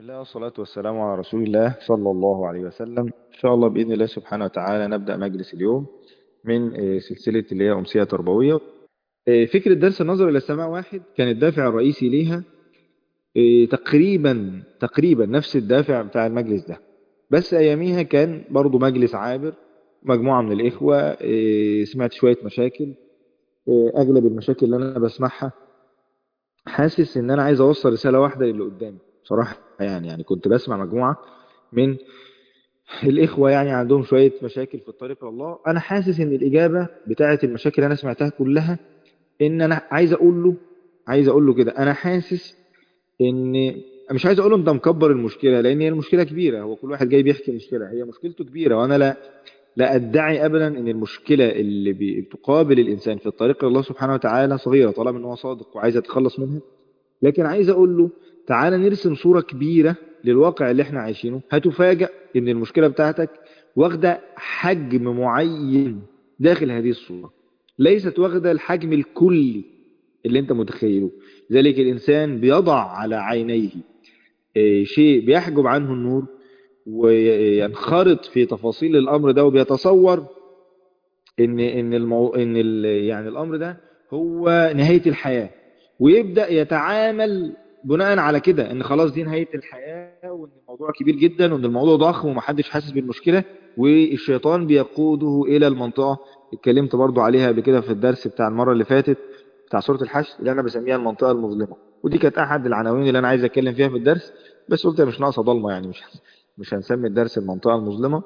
الله والصلاة والسلام على رسول الله صلى الله عليه وسلم إن شاء الله بإذن الله سبحانه وتعالى نبدأ مجلس اليوم من آه، سلسلة اللي هي أمسية تربوية آه، فكرة درس النظر إلى السماء واحد كان الدافع الرئيسي ليها آه، تقريبا تقريبا نفس الدافع بتاع المجلس ده بس أياميها كان برضو مجلس عابر مجموعة من الإخوة آه، سمعت شوية مشاكل آه، أغلب المشاكل اللي أنا بسمعها حاسس ان انا عايز اوصل رسالة واحدة للي قدامي بصراحة يعني يعني كنت بسمع مجموعة من الاخوة يعني عندهم شوية مشاكل في الطريق الى الله انا حاسس ان الاجابة بتاعة المشاكل اللي انا سمعتها كلها ان انا عايز اقول له عايز اقول له كده انا حاسس ان مش عايز اقول له انت مكبر المشكلة لان هي المشكلة كبيرة هو كل واحد جاي بيحكي مشكلة هي مشكلته كبيرة وانا لا لا ادعي ابدا ان المشكلة اللي بتقابل الانسان في الطريق الى الله سبحانه وتعالى صغيرة طالما ان هو صادق وعايز يتخلص منها لكن عايز اقول له تعالى نرسم صورة كبيرة للواقع اللي احنا عايشينه هتفاجأ ان المشكلة بتاعتك واخدة حجم معين داخل هذه الصورة ليست واخدة الحجم الكلي اللي انت متخيله ذلك الانسان بيضع على عينيه آه، شيء بيحجب عنه النور وينخرط في تفاصيل الامر ده وبيتصور ان ان المو... ان ال... يعني الامر ده هو نهاية الحياة ويبدأ يتعامل بناء على كده ان خلاص دي نهاية الحياة وان الموضوع كبير جدا وان الموضوع ضخم ومحدش حاسس بالمشكلة والشيطان بيقوده الى المنطقة اتكلمت برضو عليها قبل كده في الدرس بتاع المرة اللي فاتت بتاع سورة الحشر اللي انا بسميها المنطقة المظلمة ودي كانت احد العناوين اللي انا عايز اتكلم فيها في الدرس بس قلت مش ناقصة ضلمة يعني مش مش هنسمي الدرس المنطقة المظلمة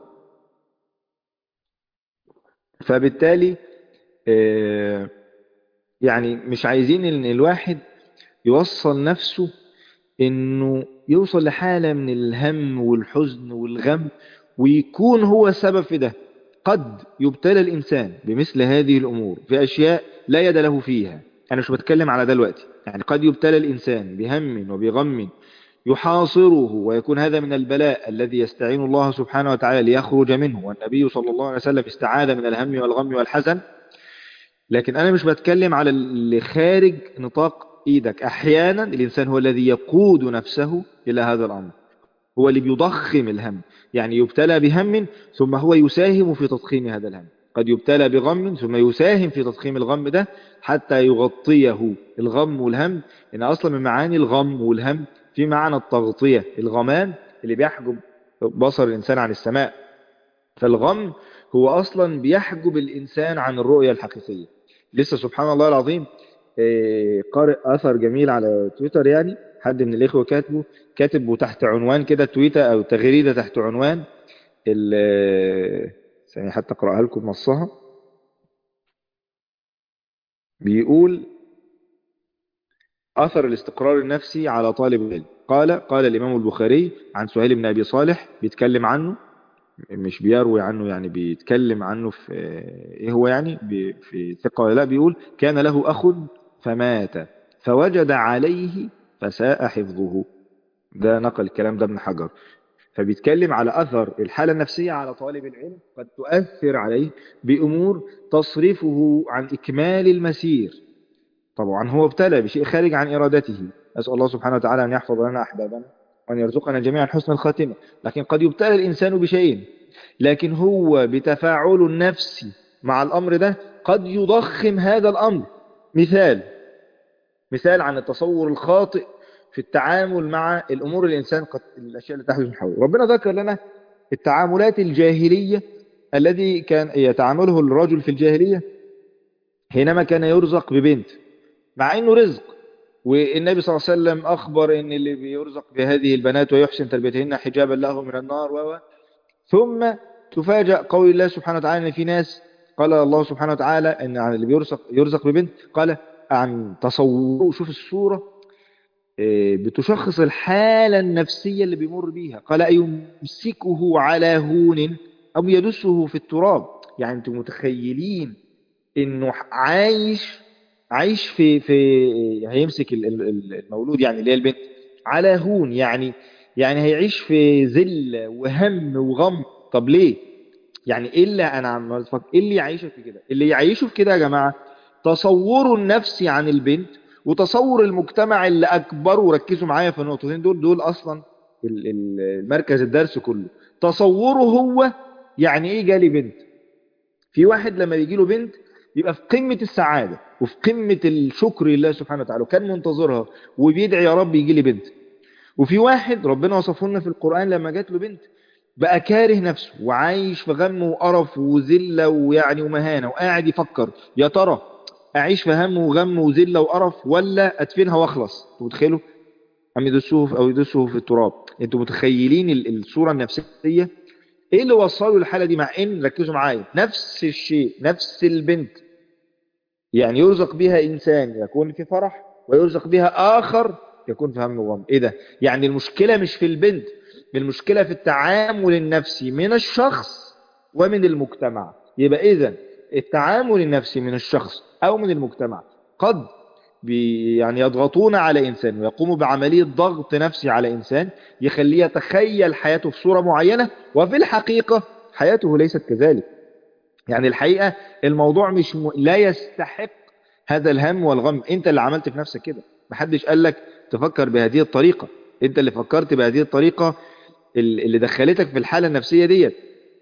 فبالتالي آه، يعني مش عايزين ان الواحد يوصل نفسه انه يوصل لحالة من الهم والحزن والغم ويكون هو السبب في ده قد يبتلى الانسان بمثل هذه الامور في اشياء لا يد له فيها انا مش بتكلم على ده دلوقتي يعني قد يبتلى الانسان بهم وبغم يحاصره ويكون هذا من البلاء الذي يستعين الله سبحانه وتعالى ليخرج منه والنبي صلى الله عليه وسلم استعاذ من الهم والغم والحزن لكن أنا مش بتكلم على اللي خارج نطاق إيدك أحيانا الإنسان هو الذي يقود نفسه إلى هذا الأمر هو اللي بيضخم الهم يعني يبتلى بهم ثم هو يساهم في تضخيم هذا الهم قد يبتلى بغم ثم يساهم في تضخيم الغم ده حتى يغطيه الغم والهم إن أصلا من معاني الغم والهم في معنى التغطية الغمان اللي بيحجب بصر الإنسان عن السماء فالغم هو أصلا بيحجب الإنسان عن الرؤية الحقيقية لسه سبحان الله العظيم آه، قارئ أثر جميل على تويتر يعني حد من الإخوة كاتبه كاتب تحت عنوان كده تويتة أو تغريدة تحت عنوان ال- ثانية حتى أقرأها لكم نصها بيقول أثر الاستقرار النفسي على طالب العلم قال قال الإمام البخاري عن سهيل بن أبي صالح بيتكلم عنه مش بيروي عنه يعني بيتكلم عنه في ايه هو يعني بي- في ثقة ولا لا بيقول كان له أخ فمات فوجد عليه فساء حفظه ده نقل الكلام ده ابن حجر فبيتكلم على أثر الحالة النفسية على طالب العلم قد تؤثر عليه بأمور تصرفه عن إكمال المسير طبعا هو ابتلى بشيء خارج عن إرادته أسأل الله سبحانه وتعالى أن يحفظ لنا أحبابنا وأن يرزقنا جميعا حسن الخاتمة لكن قد يبتلى الإنسان بشيء لكن هو بتفاعله النفسي مع الأمر ده قد يضخم هذا الأمر مثال مثال عن التصور الخاطئ في التعامل مع الأمور الإنسان قد الأشياء اللي تحدث من حوله ربنا ذكر لنا التعاملات الجاهلية الذي كان يتعامله الرجل في الجاهلية حينما كان يرزق ببنت مع انه رزق والنبي صلى الله عليه وسلم اخبر ان اللي بيرزق بهذه البنات ويحسن تربيتهن حجابا له من النار و و- ثم تفاجأ قول الله سبحانه وتعالى ان في ناس قال الله سبحانه وتعالى ان عن اللي بيرزق يرزق ببنت قال عن تصوره شوف الصورة إيه، بتشخص الحالة النفسية اللي بيمر بيها قال أيمسكه على هون أو يدسه في التراب يعني انتم متخيلين انه عايش عايش في في هيمسك ال- ال- ال- المولود يعني اللي هي البنت على هون يعني يعني هيعيش في ذل وهم وغم طب ليه يعني ايه اللي انا عم افكر ايه اللي يعيشك في كده اللي يعيشه في كده يا جماعه تصوره النفسي عن البنت وتصور المجتمع اللي اكبره وركزوا معايا في النقطتين دول دول اصلا ال- ال- المركز الدرس كله تصوره هو يعني ايه جالي بنت في واحد لما يجي له بنت يبقى في قمة السعادة وفي قمة الشكر لله سبحانه وتعالى وكان منتظرها وبيدعي يا رب يجي لي بنت وفي واحد ربنا وصفه لنا في القرآن لما جات له بنت بقى كاره نفسه وعايش في غم وقرف وذلة ويعني ومهانة وقاعد يفكر يا ترى أعيش في هم وغم وذلة وقرف ولا أدفنها وأخلص انتوا متخيلوا أم يدسوه في- أو يدسوه في التراب انتوا متخيلين ال- الصورة النفسية ايه اللي وصله الحالة دي مع ان ركزوا معايا نفس الشيء نفس البنت يعني يرزق بها انسان يكون في فرح ويرزق بها اخر يكون في هم وغم ايه ده يعني المشكلة مش في البنت المشكلة في التعامل النفسي من الشخص ومن المجتمع يبقى اذا التعامل النفسي من الشخص او من المجتمع قد بي يعني يضغطون على إنسان ويقوموا بعملية ضغط نفسي على إنسان يخليه يتخيل حياته في صورة معينة وفي الحقيقة حياته ليست كذلك يعني الحقيقة الموضوع مش م... لا يستحق هذا الهم والغم انت اللي عملت في نفسك كده محدش قال لك تفكر بهذه الطريقة انت اللي فكرت بهذه الطريقة ال- اللي دخلتك في الحالة النفسية ديت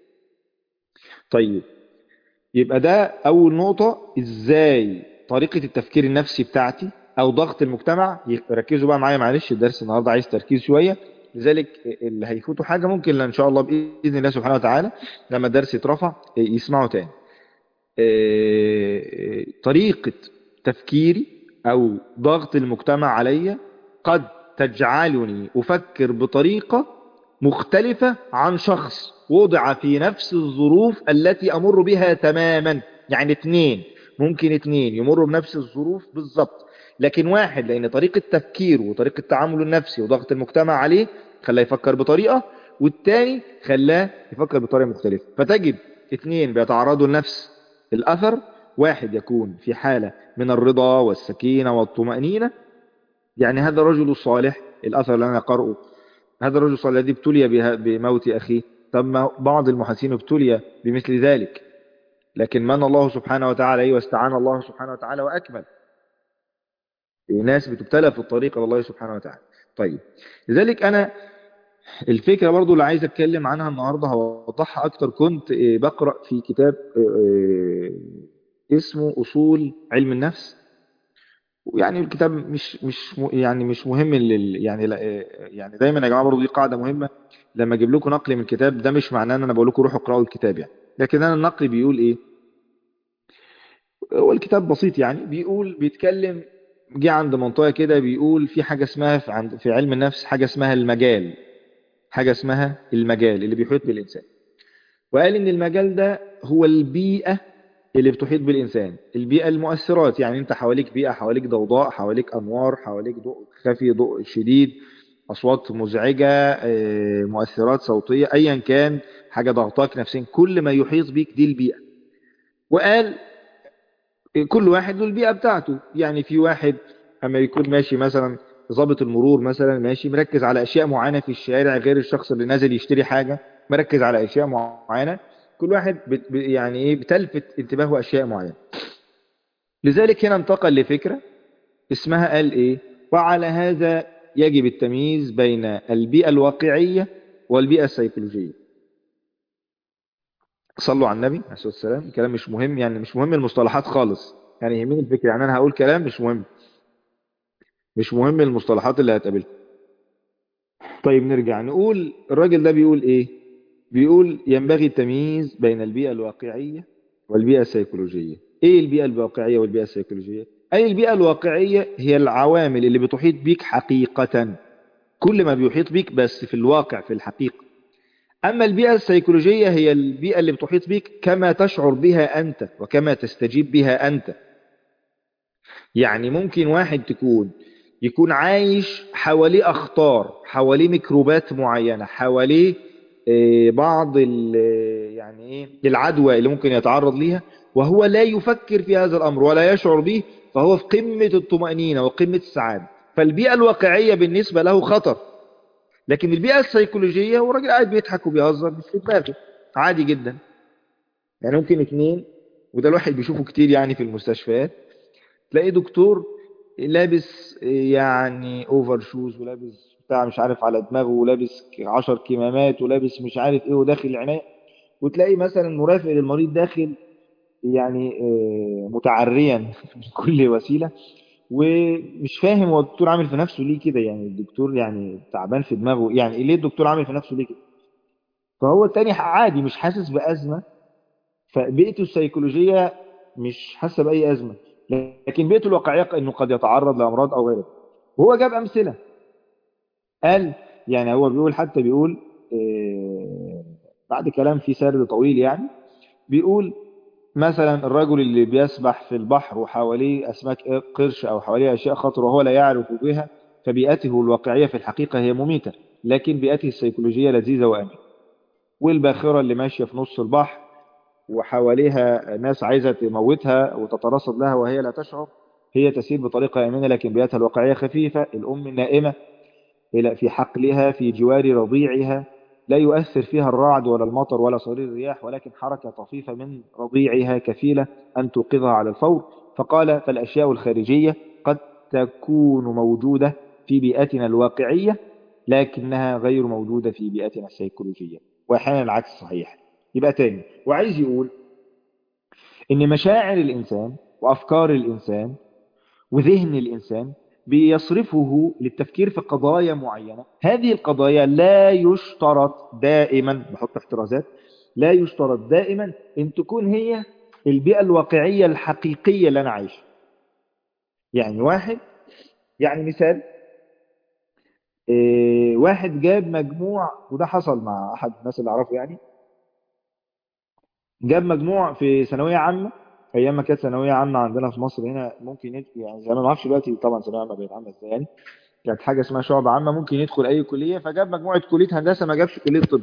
طيب يبقى ده أول نقطة إزاي طريقة التفكير النفسي بتاعتي أو ضغط المجتمع ركزوا بقى معايا معلش الدرس النهاردة عايز تركيز شوية لذلك اللي هيفوتوا حاجة ممكن إن شاء الله بإذن الله سبحانه وتعالى لما الدرس يترفع يسمعوا تاني آه، طريقة تفكيري أو ضغط المجتمع علي قد تجعلني أفكر بطريقة مختلفة عن شخص وضع في نفس الظروف التي أمر بها تماما يعني اتنين ممكن اتنين يمروا بنفس الظروف بالظبط لكن واحد لأن طريقة تفكيره وطريقة تعامله النفسي وضغط المجتمع عليه خلاه يفكر بطريقة والتاني خلاه يفكر بطريقة مختلفة فتجد اتنين بيتعرضوا لنفس الأثر واحد يكون في حالة من الرضا والسكينة والطمأنينة يعني هذا الرجل الصالح الأثر اللي أنا قرأه هذا الرجل الصالح الذي ابتلي بها- بموت أخيه طب ما بعض المحسنين ابتلي بمثل ذلك لكن من الله سبحانه وتعالى عليه واستعان الله سبحانه وتعالى وأكمل الناس بتبتلى في الطريق الله سبحانه وتعالى طيب لذلك أنا الفكرة برضو اللي عايز أتكلم عنها النهاردة هوضحها أكتر كنت آه، بقرأ في كتاب آه، اسمه أصول علم النفس يعني الكتاب مش مش م- يعني مش مهم لل يعني لا آه، يعني دايما يا جماعه برضه دي قاعده مهمه لما اجيب لكم نقل من كتاب ده مش معناه ان انا بقول لكم روحوا اقراوا الكتاب يعني لكن انا النقل بيقول ايه هو الكتاب بسيط يعني بيقول بيتكلم جه عند منطقه كده بيقول في حاجه اسمها في عند في علم النفس حاجه اسمها المجال حاجه اسمها المجال اللي بيحيط بالانسان وقال ان المجال ده هو البيئه اللي بتحيط بالإنسان البيئة المؤثرات يعني أنت حواليك بيئة حواليك ضوضاء حواليك أنوار حواليك ضوء خفي ضوء شديد أصوات مزعجة آه، مؤثرات صوتية أيا كان حاجة ضغطاك نفسيا كل ما يحيط بيك دي البيئة وقال كل واحد له البيئة بتاعته يعني في واحد أما يكون ماشي مثلا ضابط المرور مثلا ماشي مركز على أشياء معينة في الشارع غير الشخص اللي نازل يشتري حاجة مركز على أشياء معينة كل واحد بت ب- يعني إيه بتلفت انتباهه أشياء معينة لذلك هنا انتقل لفكرة اسمها قال إيه وعلى هذا يجب التمييز بين البيئة الواقعية والبيئة السيكولوجية صلوا على النبي عليه الصلاة والسلام كلام مش مهم يعني مش مهم المصطلحات خالص يعني يهمني الفكرة يعني أنا هقول كلام مش مهم مش مهم المصطلحات اللي هتقابلها طيب نرجع نقول الراجل ده بيقول ايه بيقول ينبغي التمييز بين البيئة الواقعية والبيئة السيكولوجية ايه البيئة الواقعية والبيئة السيكولوجية اي البيئة الواقعية هي العوامل اللي بتحيط بيك حقيقة كل ما بيحيط بيك بس في الواقع في الحقيقة أما البيئة السيكولوجية هي البيئة اللي بتحيط بيك كما تشعر بها أنت وكما تستجيب بها أنت يعني ممكن واحد تكون يكون عايش حواليه أخطار حواليه ميكروبات معينة حواليه آه، بعض ال- يعني ايه العدوى اللي ممكن يتعرض ليها وهو لا يفكر في هذا الأمر ولا يشعر به فهو في قمة الطمأنينة وقمة السعادة فالبيئة الواقعية بالنسبة له خطر لكن البيئة السيكولوجية هو راجل قاعد بيضحك وبيهزر مش في دماغه عادي جدا يعني ممكن اتنين وده الواحد بيشوفه كتير يعني في المستشفيات تلاقي دكتور لابس يعني اوفر شوز ولابس بتاع مش عارف على دماغه ولابس عشر كمامات ولابس مش عارف ايه وداخل العناية وتلاقي مثلا مرافق للمريض داخل يعني آه، متعريا من كل وسيلة ومش فاهم هو الدكتور عامل في نفسه ليه كده يعني الدكتور يعني تعبان في دماغه يعني ليه الدكتور عامل في نفسه ليه كده فهو التاني عادي مش حاسس بأزمة فبيئته السيكولوجية مش حاسة بأي أزمة لكن بيئته الواقعية انه قد يتعرض لأمراض أو غيره وهو جاب أمثلة قال يعني هو بيقول حتى بيقول آه، بعد كلام فيه سرد طويل يعني بيقول مثلا الرجل اللي بيسبح في البحر وحواليه أسماك قرش أو حواليه أشياء خطرة وهو لا يعرف بها فبيئته الواقعية في الحقيقة هي مميتة لكن بيئته السيكولوجية لذيذة وآمنة والباخرة اللي ماشية في نص البحر وحواليها ناس عايزة تموتها وتترصد لها وهي لا تشعر هي تسير بطريقة آمنة لكن بيئتها الواقعية خفيفة الأم النائمة إلى في حقلها في جوار رضيعها لا يؤثر فيها الرعد ولا المطر ولا صرير الرياح ولكن حركة طفيفة من رضيعها كفيلة أن توقظها على الفور فقال فالأشياء الخارجية قد تكون موجودة في بيئتنا الواقعية لكنها غير موجودة في بيئتنا السيكولوجية وأحيانا العكس صحيح يبقى تاني وعايز يقول إن مشاعر الإنسان وأفكار الإنسان وذهن الإنسان بيصرفه للتفكير في قضايا معينة هذه القضايا لا يشترط دائما بحط احترازات لا يشترط دائما ان تكون هي البيئة الواقعية الحقيقية اللي انا عايشها يعني واحد يعني مثال إيه واحد جاب مجموع وده حصل مع احد الناس اللي اعرفه يعني جاب مجموع في ثانوية عامة ايام ما كانت ثانويه عامه عندنا في مصر هنا ممكن يدخل يعني زمان ما اعرفش دلوقتي طبعا ثانويه عامه بقت عامله ازاي يعني كانت حاجه اسمها شعب عامه ممكن يدخل اي كليه فجاب مجموعه كليه هندسه ما جابش كليه طب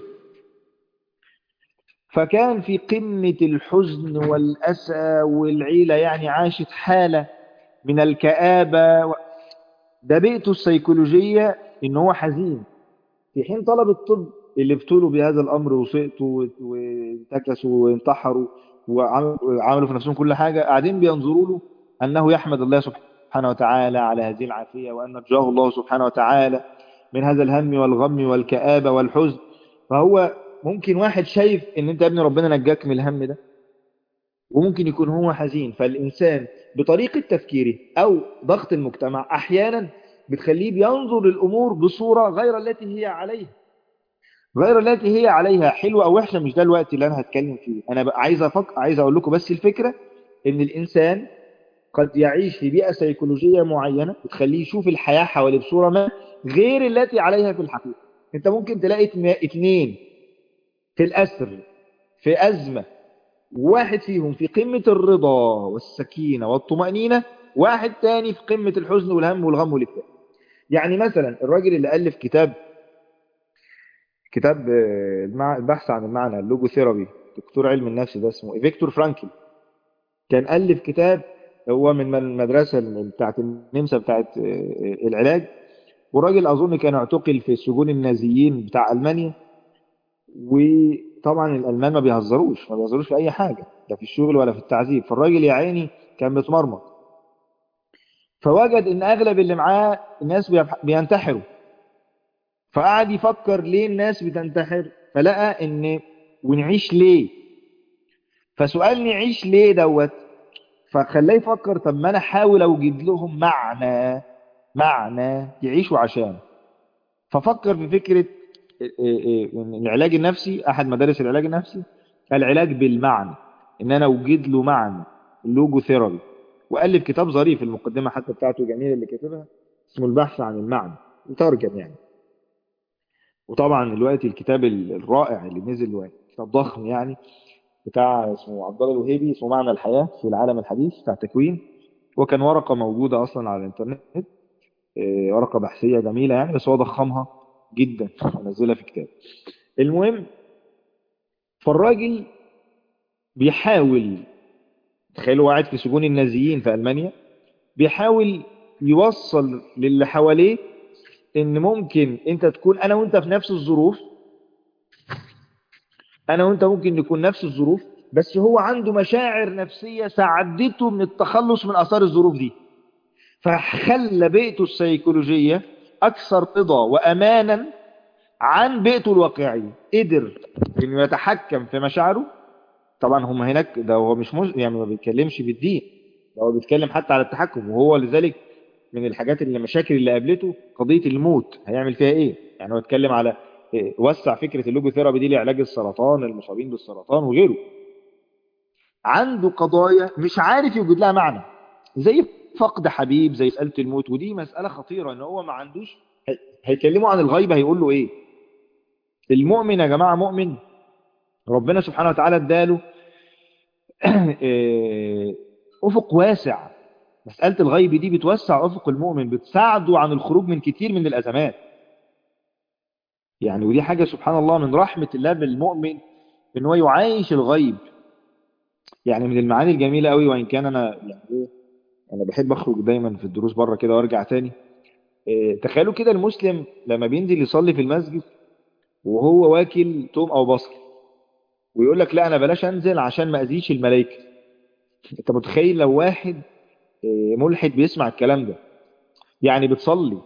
فكان في قمه الحزن والاسى والعيله يعني عاشت حاله من الكآبه و... ده بيئته السيكولوجيه ان هو حزين في حين طلب الطب اللي ابتلوا بهذا الامر وسقطوا وانتكسوا وانتحروا وعملوا في نفسهم كل حاجة قاعدين بينظروا له أنه يحمد الله سبحانه وتعالى على هذه العافية وأن نجاه الله سبحانه وتعالى من هذا الهم والغم والكآبة والحزن فهو ممكن واحد شايف ان انت يا ابني ربنا نجاك من الهم ده وممكن يكون هو حزين فالإنسان بطريقة تفكيره أو ضغط المجتمع أحيانا بتخليه بينظر للأمور بصورة غير التي هي عليها غير التي هي عليها حلوة أو وحشة مش ده الوقت اللي أنا هتكلم فيه أنا عايز أفك... عايز أقول لكم بس الفكرة إن الإنسان قد يعيش في بيئة سيكولوجية معينة بتخليه يشوف الحياة حواليه بصورة ما غير التي عليها في الحقيقة أنت ممكن تلاقي اثنين في الأسر في أزمة واحد فيهم في قمة الرضا والسكينة والطمأنينة واحد تاني في قمة الحزن والهم والغم والاكتئاب يعني مثلا الراجل اللي ألف كتاب كتاب البحث عن المعنى اللوجوثيرابي دكتور علم النفس ده اسمه فيكتور فرانكل كان ألف كتاب هو من المدرسة بتاعت النمسا بتاعت العلاج والراجل أظن كان اعتقل في سجون النازيين بتاع ألمانيا وطبعا الألمان ما بيهزروش ما بيهزروش في أي حاجة لا في الشغل ولا في التعذيب فالراجل يا عيني كان متمرمط فوجد ان اغلب اللي معاه الناس بينتحروا فقعد يفكر ليه الناس بتنتحر فلقى ان ونعيش ليه فسؤال نعيش ليه دوت فخلاه يفكر طب ما انا احاول اوجد لهم معنى معنى يعيشوا عشان ففكر في فكرة العلاج النفسي احد مدارس العلاج النفسي العلاج بالمعنى ان انا اوجد له معنى اللوجو ثيرابي والف كتاب ظريف المقدمة حتى بتاعته جميلة اللي كتبها اسمه البحث عن المعنى وترجم يعني وطبعا دلوقتي الكتاب الرائع اللي نزل دلوقتي كتاب ضخم يعني بتاع اسمه عبد الله الوهيبي اسمه معنى الحياة في العالم الحديث بتاع تكوين وكان ورقة موجودة أصلا على الإنترنت ورقة بحثية جميلة يعني بس هو ضخمها جدا ونزلها في كتاب المهم فالراجل بيحاول تخيلوا قاعد في سجون النازيين في ألمانيا بيحاول يوصل للي حواليه ان ممكن انت تكون انا وانت في نفس الظروف انا وانت ممكن نكون نفس الظروف بس هو عنده مشاعر نفسية ساعدته من التخلص من اثار الظروف دي فخلى بيئته السيكولوجية أكثر رضا وأمانا عن بيئته الواقعية قدر إنه يتحكم في مشاعره طبعا هم هناك ده هو مش مز... يعني ما بيتكلمش بالدين ده هو بيتكلم حتى على التحكم وهو لذلك من الحاجات اللي المشاكل اللي قابلته قضية الموت هيعمل فيها ايه يعني هو اتكلم على إيه؟ وسع فكرة اللوجوثيرابي دي لعلاج السرطان المصابين بالسرطان وغيره عنده قضايا مش عارف يوجد لها معنى زي فقد حبيب زي مسألة الموت ودي مسألة خطيرة ان هو ما عندوش هي... هيكلمه عن الغيبة هيقول له ايه المؤمن يا جماعة مؤمن ربنا سبحانه وتعالى اداله افق واسع مسألة الغيب دي بتوسع افق المؤمن بتساعده عن الخروج من كتير من الازمات يعني ودي حاجة سبحان الله من رحمة الله بالمؤمن ان هو يعايش الغيب يعني من المعاني الجميلة قوي وان كان انا يعني انا بحب اخرج دايما في الدروس بره كده وارجع تاني تخيلوا كده المسلم لما بينزل يصلي في المسجد وهو واكل توم او بصل ويقول لك لا انا بلاش انزل عشان ما اذيش الملائكه انت متخيل لو واحد ملحد بيسمع الكلام ده يعني بتصلي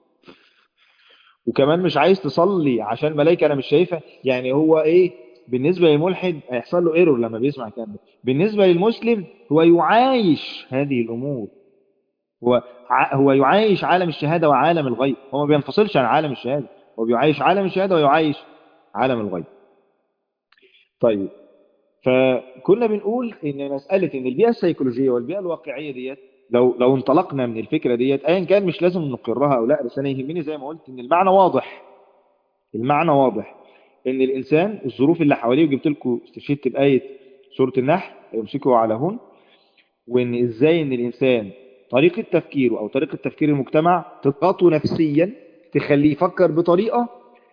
وكمان مش عايز تصلي عشان ملائكه انا مش شايفها يعني هو ايه بالنسبه للملحد هيحصل له ايرور لما بيسمع الكلام ده بالنسبه للمسلم هو يعايش هذه الامور هو هو يعايش عالم الشهاده وعالم الغيب هو ما بينفصلش عن عالم الشهاده هو بيعايش عالم الشهاده ويعايش عالم الغيب طيب فكنا بنقول ان مسألة ان البيئة السيكولوجية والبيئة الواقعية ديت لو لو انطلقنا من الفكرة ديت ايا كان مش لازم نقرها او لا بس انا يهمني زي ما قلت ان المعنى واضح المعنى واضح ان الانسان الظروف اللي حواليه وجبت لكم استشهدت بآية سورة النحل يمسكوا على هون وان ازاي ان الانسان طريقة تفكيره او طريقة تفكير المجتمع تضغطه نفسيا تخليه يفكر بطريقة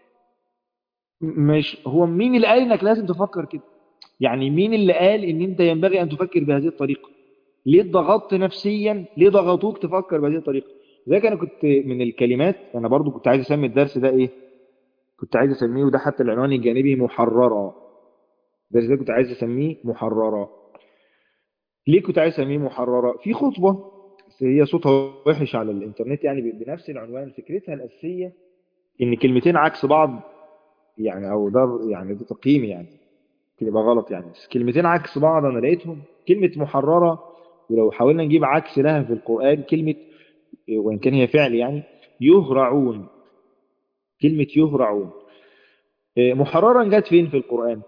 مش هو مين اللي قال انك لازم تفكر كده يعني مين اللي قال ان انت ينبغي ان تفكر بهذه الطريقة ليه ضغطت نفسيا ليه ضغطوك تفكر بهذه الطريقة ذلك انا كنت من الكلمات انا برضو كنت عايز اسمي الدرس ده ايه كنت عايز اسميه وده حتى العنوان الجانبي محررة الدرس ده كنت عايز اسميه محررة ليه كنت عايز اسميه محررة في خطبة هي صوتها وحش على الانترنت يعني بنفس العنوان فكرتها الاساسية ان كلمتين عكس بعض يعني او ده يعني ده تقييمي يعني ممكن يبقى غلط يعني بس كلمتين عكس بعض انا لقيتهم كلمة محررة ولو حاولنا نجيب عكس لها في القرآن كلمة وان كان هي فعل يعني يهرعون كلمة يهرعون محررا جت فين في القرآن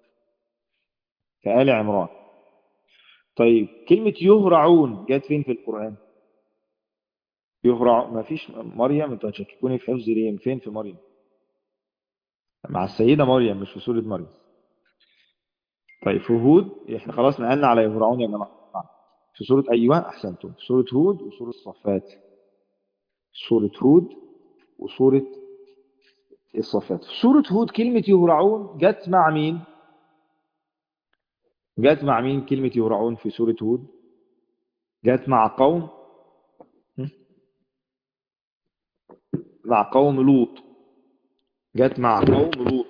كآل عمران طيب كلمة يهرعون جت فين في القرآن يهرع ما فيش مريم انتوا هتشككوني في حفظ ليه فين في مريم مع السيدة مريم مش في سورة مريم طيب في هود احنا خلاص نقلنا على يهرعون يا جماعة في سورة أيوة أحسنتم في سورة هود وسورة الصفات سورة هود وسورة الصفات في سورة هود كلمة يهرعون جت مع مين جت مع مين كلمة يهرعون في سورة هود جت مع قوم مع قوم لوط جت مع قوم لوط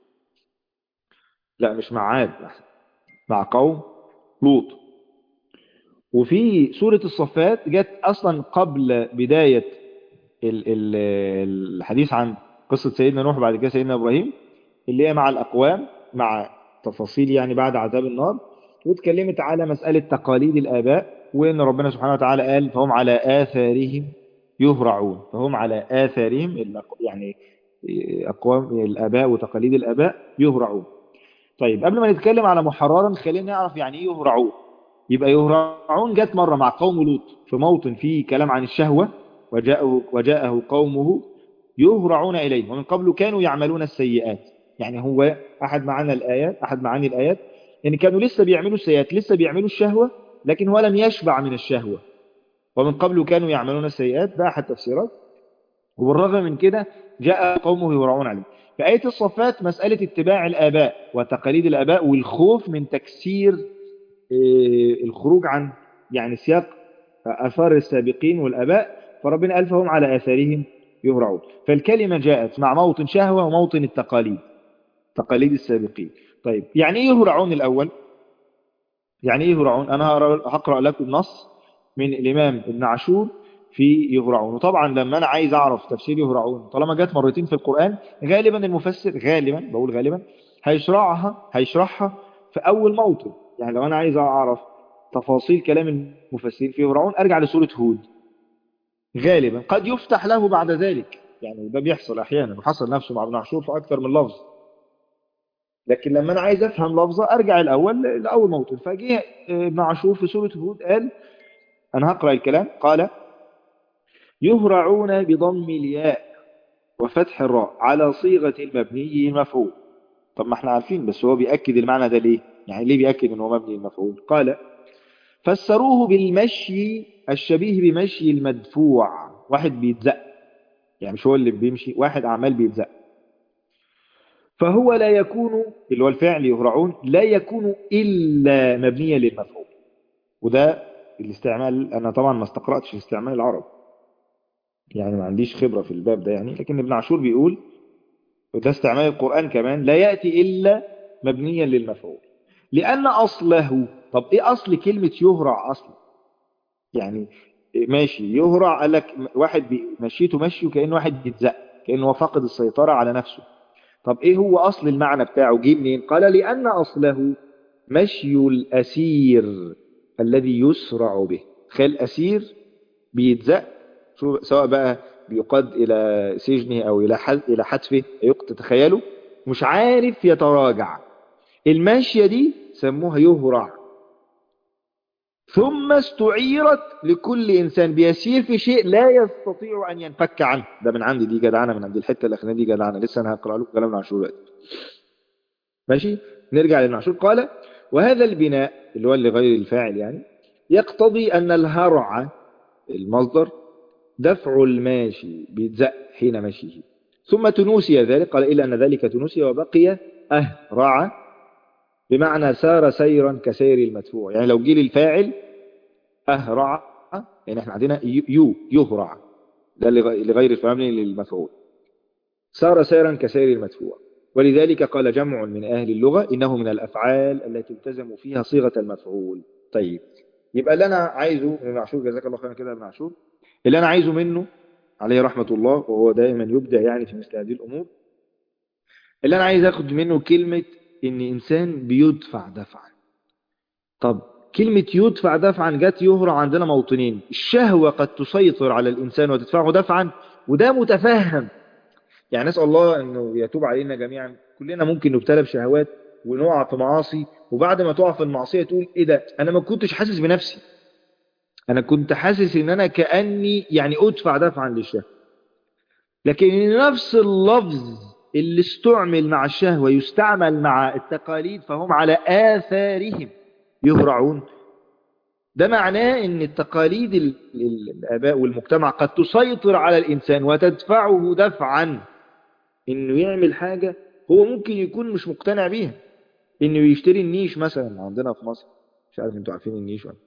لا مش مع عاد مع قوم لوط وفي سورة الصفات جت أصلا قبل بداية ال ال الحديث عن قصة سيدنا نوح بعد كده سيدنا إبراهيم اللي هي مع الأقوام مع تفاصيل يعني بعد عذاب النار واتكلمت على مسألة تقاليد الآباء وإن ربنا سبحانه وتعالى قال فهم على آثارهم يهرعون فهم على آثارهم يعني أقوام الآباء وتقاليد الآباء يهرعون طيب قبل ما نتكلم على محررا خلينا نعرف يعني ايه يهرعون يبقى يهرعون جت مرة مع قوم لوط في موطن فيه كلام عن الشهوة وجاءه, وجاءه قومه يهرعون إليه ومن قبل كانوا يعملون السيئات يعني هو أحد معاني الآيات أحد معاني الآيات يعني كانوا لسه بيعملوا السيئات لسه بيعملوا الشهوة لكن هو لم يشبع من الشهوة ومن قبل كانوا يعملون السيئات ده أحد تفسيرات وبالرغم من كده جاء قومه يهرعون عليه في آية الصفات مسألة اتباع الآباء وتقاليد الآباء والخوف من تكسير الخروج عن يعني سياق أثار السابقين والآباء فربنا قال فهم على آثارهم يهرعون فالكلمة جاءت مع موطن شهوة وموطن التقاليد تقاليد السابقين طيب يعني ايه يهرعون الأول يعني ايه يهرعون أنا هقرأ لكم نص من الإمام ابن عاشور في يهرعون وطبعا لما أنا عايز أعرف تفسير يهرعون طالما جت مرتين في القرآن غالبا المفسر غالبا بقول غالبا هيشرعها هيشرحها في أول موطن يعني لو أنا عايز أعرف تفاصيل كلام المفسرين في يهرعون أرجع لسورة هود غالبا قد يفتح له بعد ذلك يعني ده بيحصل أحيانا وحصل نفسه مع ابن عاشور في أكثر من لفظ لكن لما أنا عايز أفهم لفظة أرجع الأول لأول موطن فجه ابن عاشور في سورة هود قال أنا هقرأ الكلام قال يهرعون بضم الياء وفتح الراء على صيغة المبني المفعول طب ما احنا عارفين بس هو بيأكد المعنى ده ليه يعني ليه بيأكد انه مبني المفعول قال فسروه بالمشي الشبيه بمشي المدفوع واحد بيتزق يعني مش هو اللي بيمشي واحد عمال بيتزق فهو لا يكون اللي هو الفعل يهرعون لا يكون إلا مبنيا للمفعول وده الاستعمال أنا طبعا ما استقرأتش استعمال العرب يعني ما عنديش خبرة في الباب ده يعني لكن ابن عاشور بيقول وده استعمال القرآن كمان لا يأتي إلا مبنيا للمفعول لأن أصله طب إيه أصل كلمة يهرع أصلا يعني ماشي يهرع قال لك واحد مشيته مشي وكأن واحد بيتزق كأنه فاقد السيطرة على نفسه طب إيه هو أصل المعنى بتاعه جه منين قال لأن أصله مشي الأسير الذي يسرع به خيل أسير بيتزق سواء بقى بيقاد إلى سجنه أو إلى إلى حتفه تخيلوا مش عارف يتراجع الماشية دي سموها يهرع ثم استعيرت لكل إنسان بيسير في شيء لا يستطيع أن ينفك عنه ده من عندي دي جدعانة من عندي الحتة الأخرانية دي جدعانة لسه أنا هقرأ لكم كلام عاشور دلوقتي ماشي نرجع لابن عاشور قال وهذا البناء اللي هو لغير الفاعل يعني يقتضي أن الهرع المصدر دفع الماشي بيتزق حين مشيه ثم تنوسي ذلك قال إلا أن ذلك تنوسي وبقي أهرع بمعنى سار سيرا كسير المدفوع يعني لو جيل الفاعل أهرع يعني احنا عندنا يو يهرع ده لغير الفاعل للمفعول سار سيرا كسير المدفوع ولذلك قال جمع من أهل اللغة إنه من الأفعال التي تلتزم فيها صيغة المفعول طيب يبقى اللي أنا عايزه من معشور جزاك الله خيرا كده يا معشور اللي أنا عايزه منه عليه رحمة الله وهو دائما يبدع يعني في مثل هذه الأمور اللي أنا عايز أخد منه كلمة إن إنسان بيدفع دفعا طب كلمة يدفع دفعا جت يهرع عندنا موطنين الشهوة قد تسيطر على الإنسان وتدفعه دفعا وده متفهم يعني نسأل الله أنه يتوب علينا جميعا كلنا ممكن نبتلى بشهوات ونقع في معاصي وبعد ما تقع في المعصية تقول إيه ده أنا ما كنتش حاسس بنفسي أنا كنت حاسس إن أنا كأني يعني أدفع دفعا للشهوة لكن نفس اللفظ اللي استعمل مع الشهوة يستعمل مع التقاليد فهم على آثارهم يهرعون ده معناه ان التقاليد الآباء والمجتمع قد تسيطر على الإنسان وتدفعه دفعا انه يعمل حاجة هو ممكن يكون مش مقتنع بيها انه يشتري النيش مثلا عندنا في مصر مش عارف انتوا عارفين النيش ولا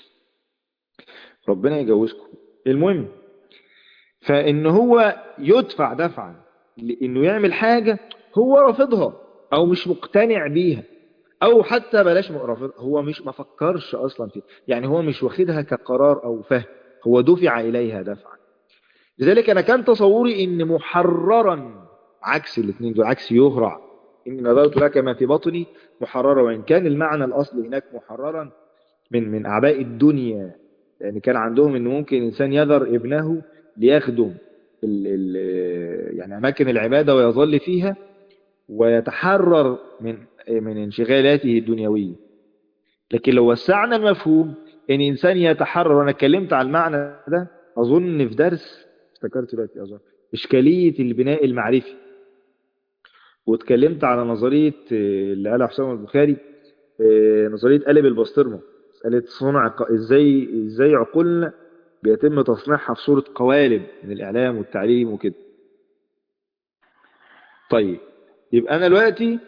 ربنا يجوزكم المهم فان هو يدفع دفعا لانه يعمل حاجة هو رافضها او مش مقتنع بيها او حتى بلاش رافض هو مش ما فكرش اصلا فيه يعني هو مش واخدها كقرار او فهم هو دفع اليها دفعا لذلك انا كان تصوري ان محررا عكس الاثنين دول عكس يهرع اني نظرت لك ما في بطني محررا وان كان المعنى الاصلي هناك محررا من من اعباء الدنيا يعني كان عندهم ان ممكن انسان يذر ابنه ليخدم ال ال يعني اماكن العباده ويظل فيها ويتحرر من من انشغالاته الدنيويه لكن لو وسعنا المفهوم ان انسان يتحرر وانا اتكلمت على المعنى ده اظن في درس افتكرت دلوقتي اظن اشكاليه البناء المعرفي واتكلمت على نظريه اللي قالها حسام البخاري نظريه قلب البسطرمه مساله صنع ازاي ازاي عقولنا بيتم تصنيعها في صوره قوالب من الاعلام والتعليم وكده طيب يبقى انا دلوقتي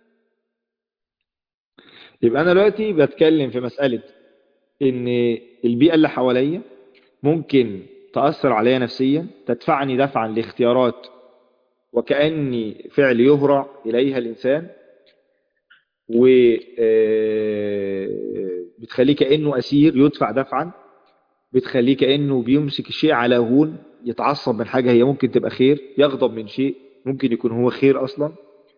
يبقى انا دلوقتي بتكلم في مساله ان البيئه اللي حواليا ممكن تاثر عليا نفسيا تدفعني دفعا لاختيارات وكاني فعل يهرع اليها الانسان و بتخليه كانه اسير يدفع دفعا بتخليه كأنه بيمسك الشيء على هون يتعصب من حاجة هي ممكن تبقى خير يغضب من شيء ممكن يكون هو خير أصلا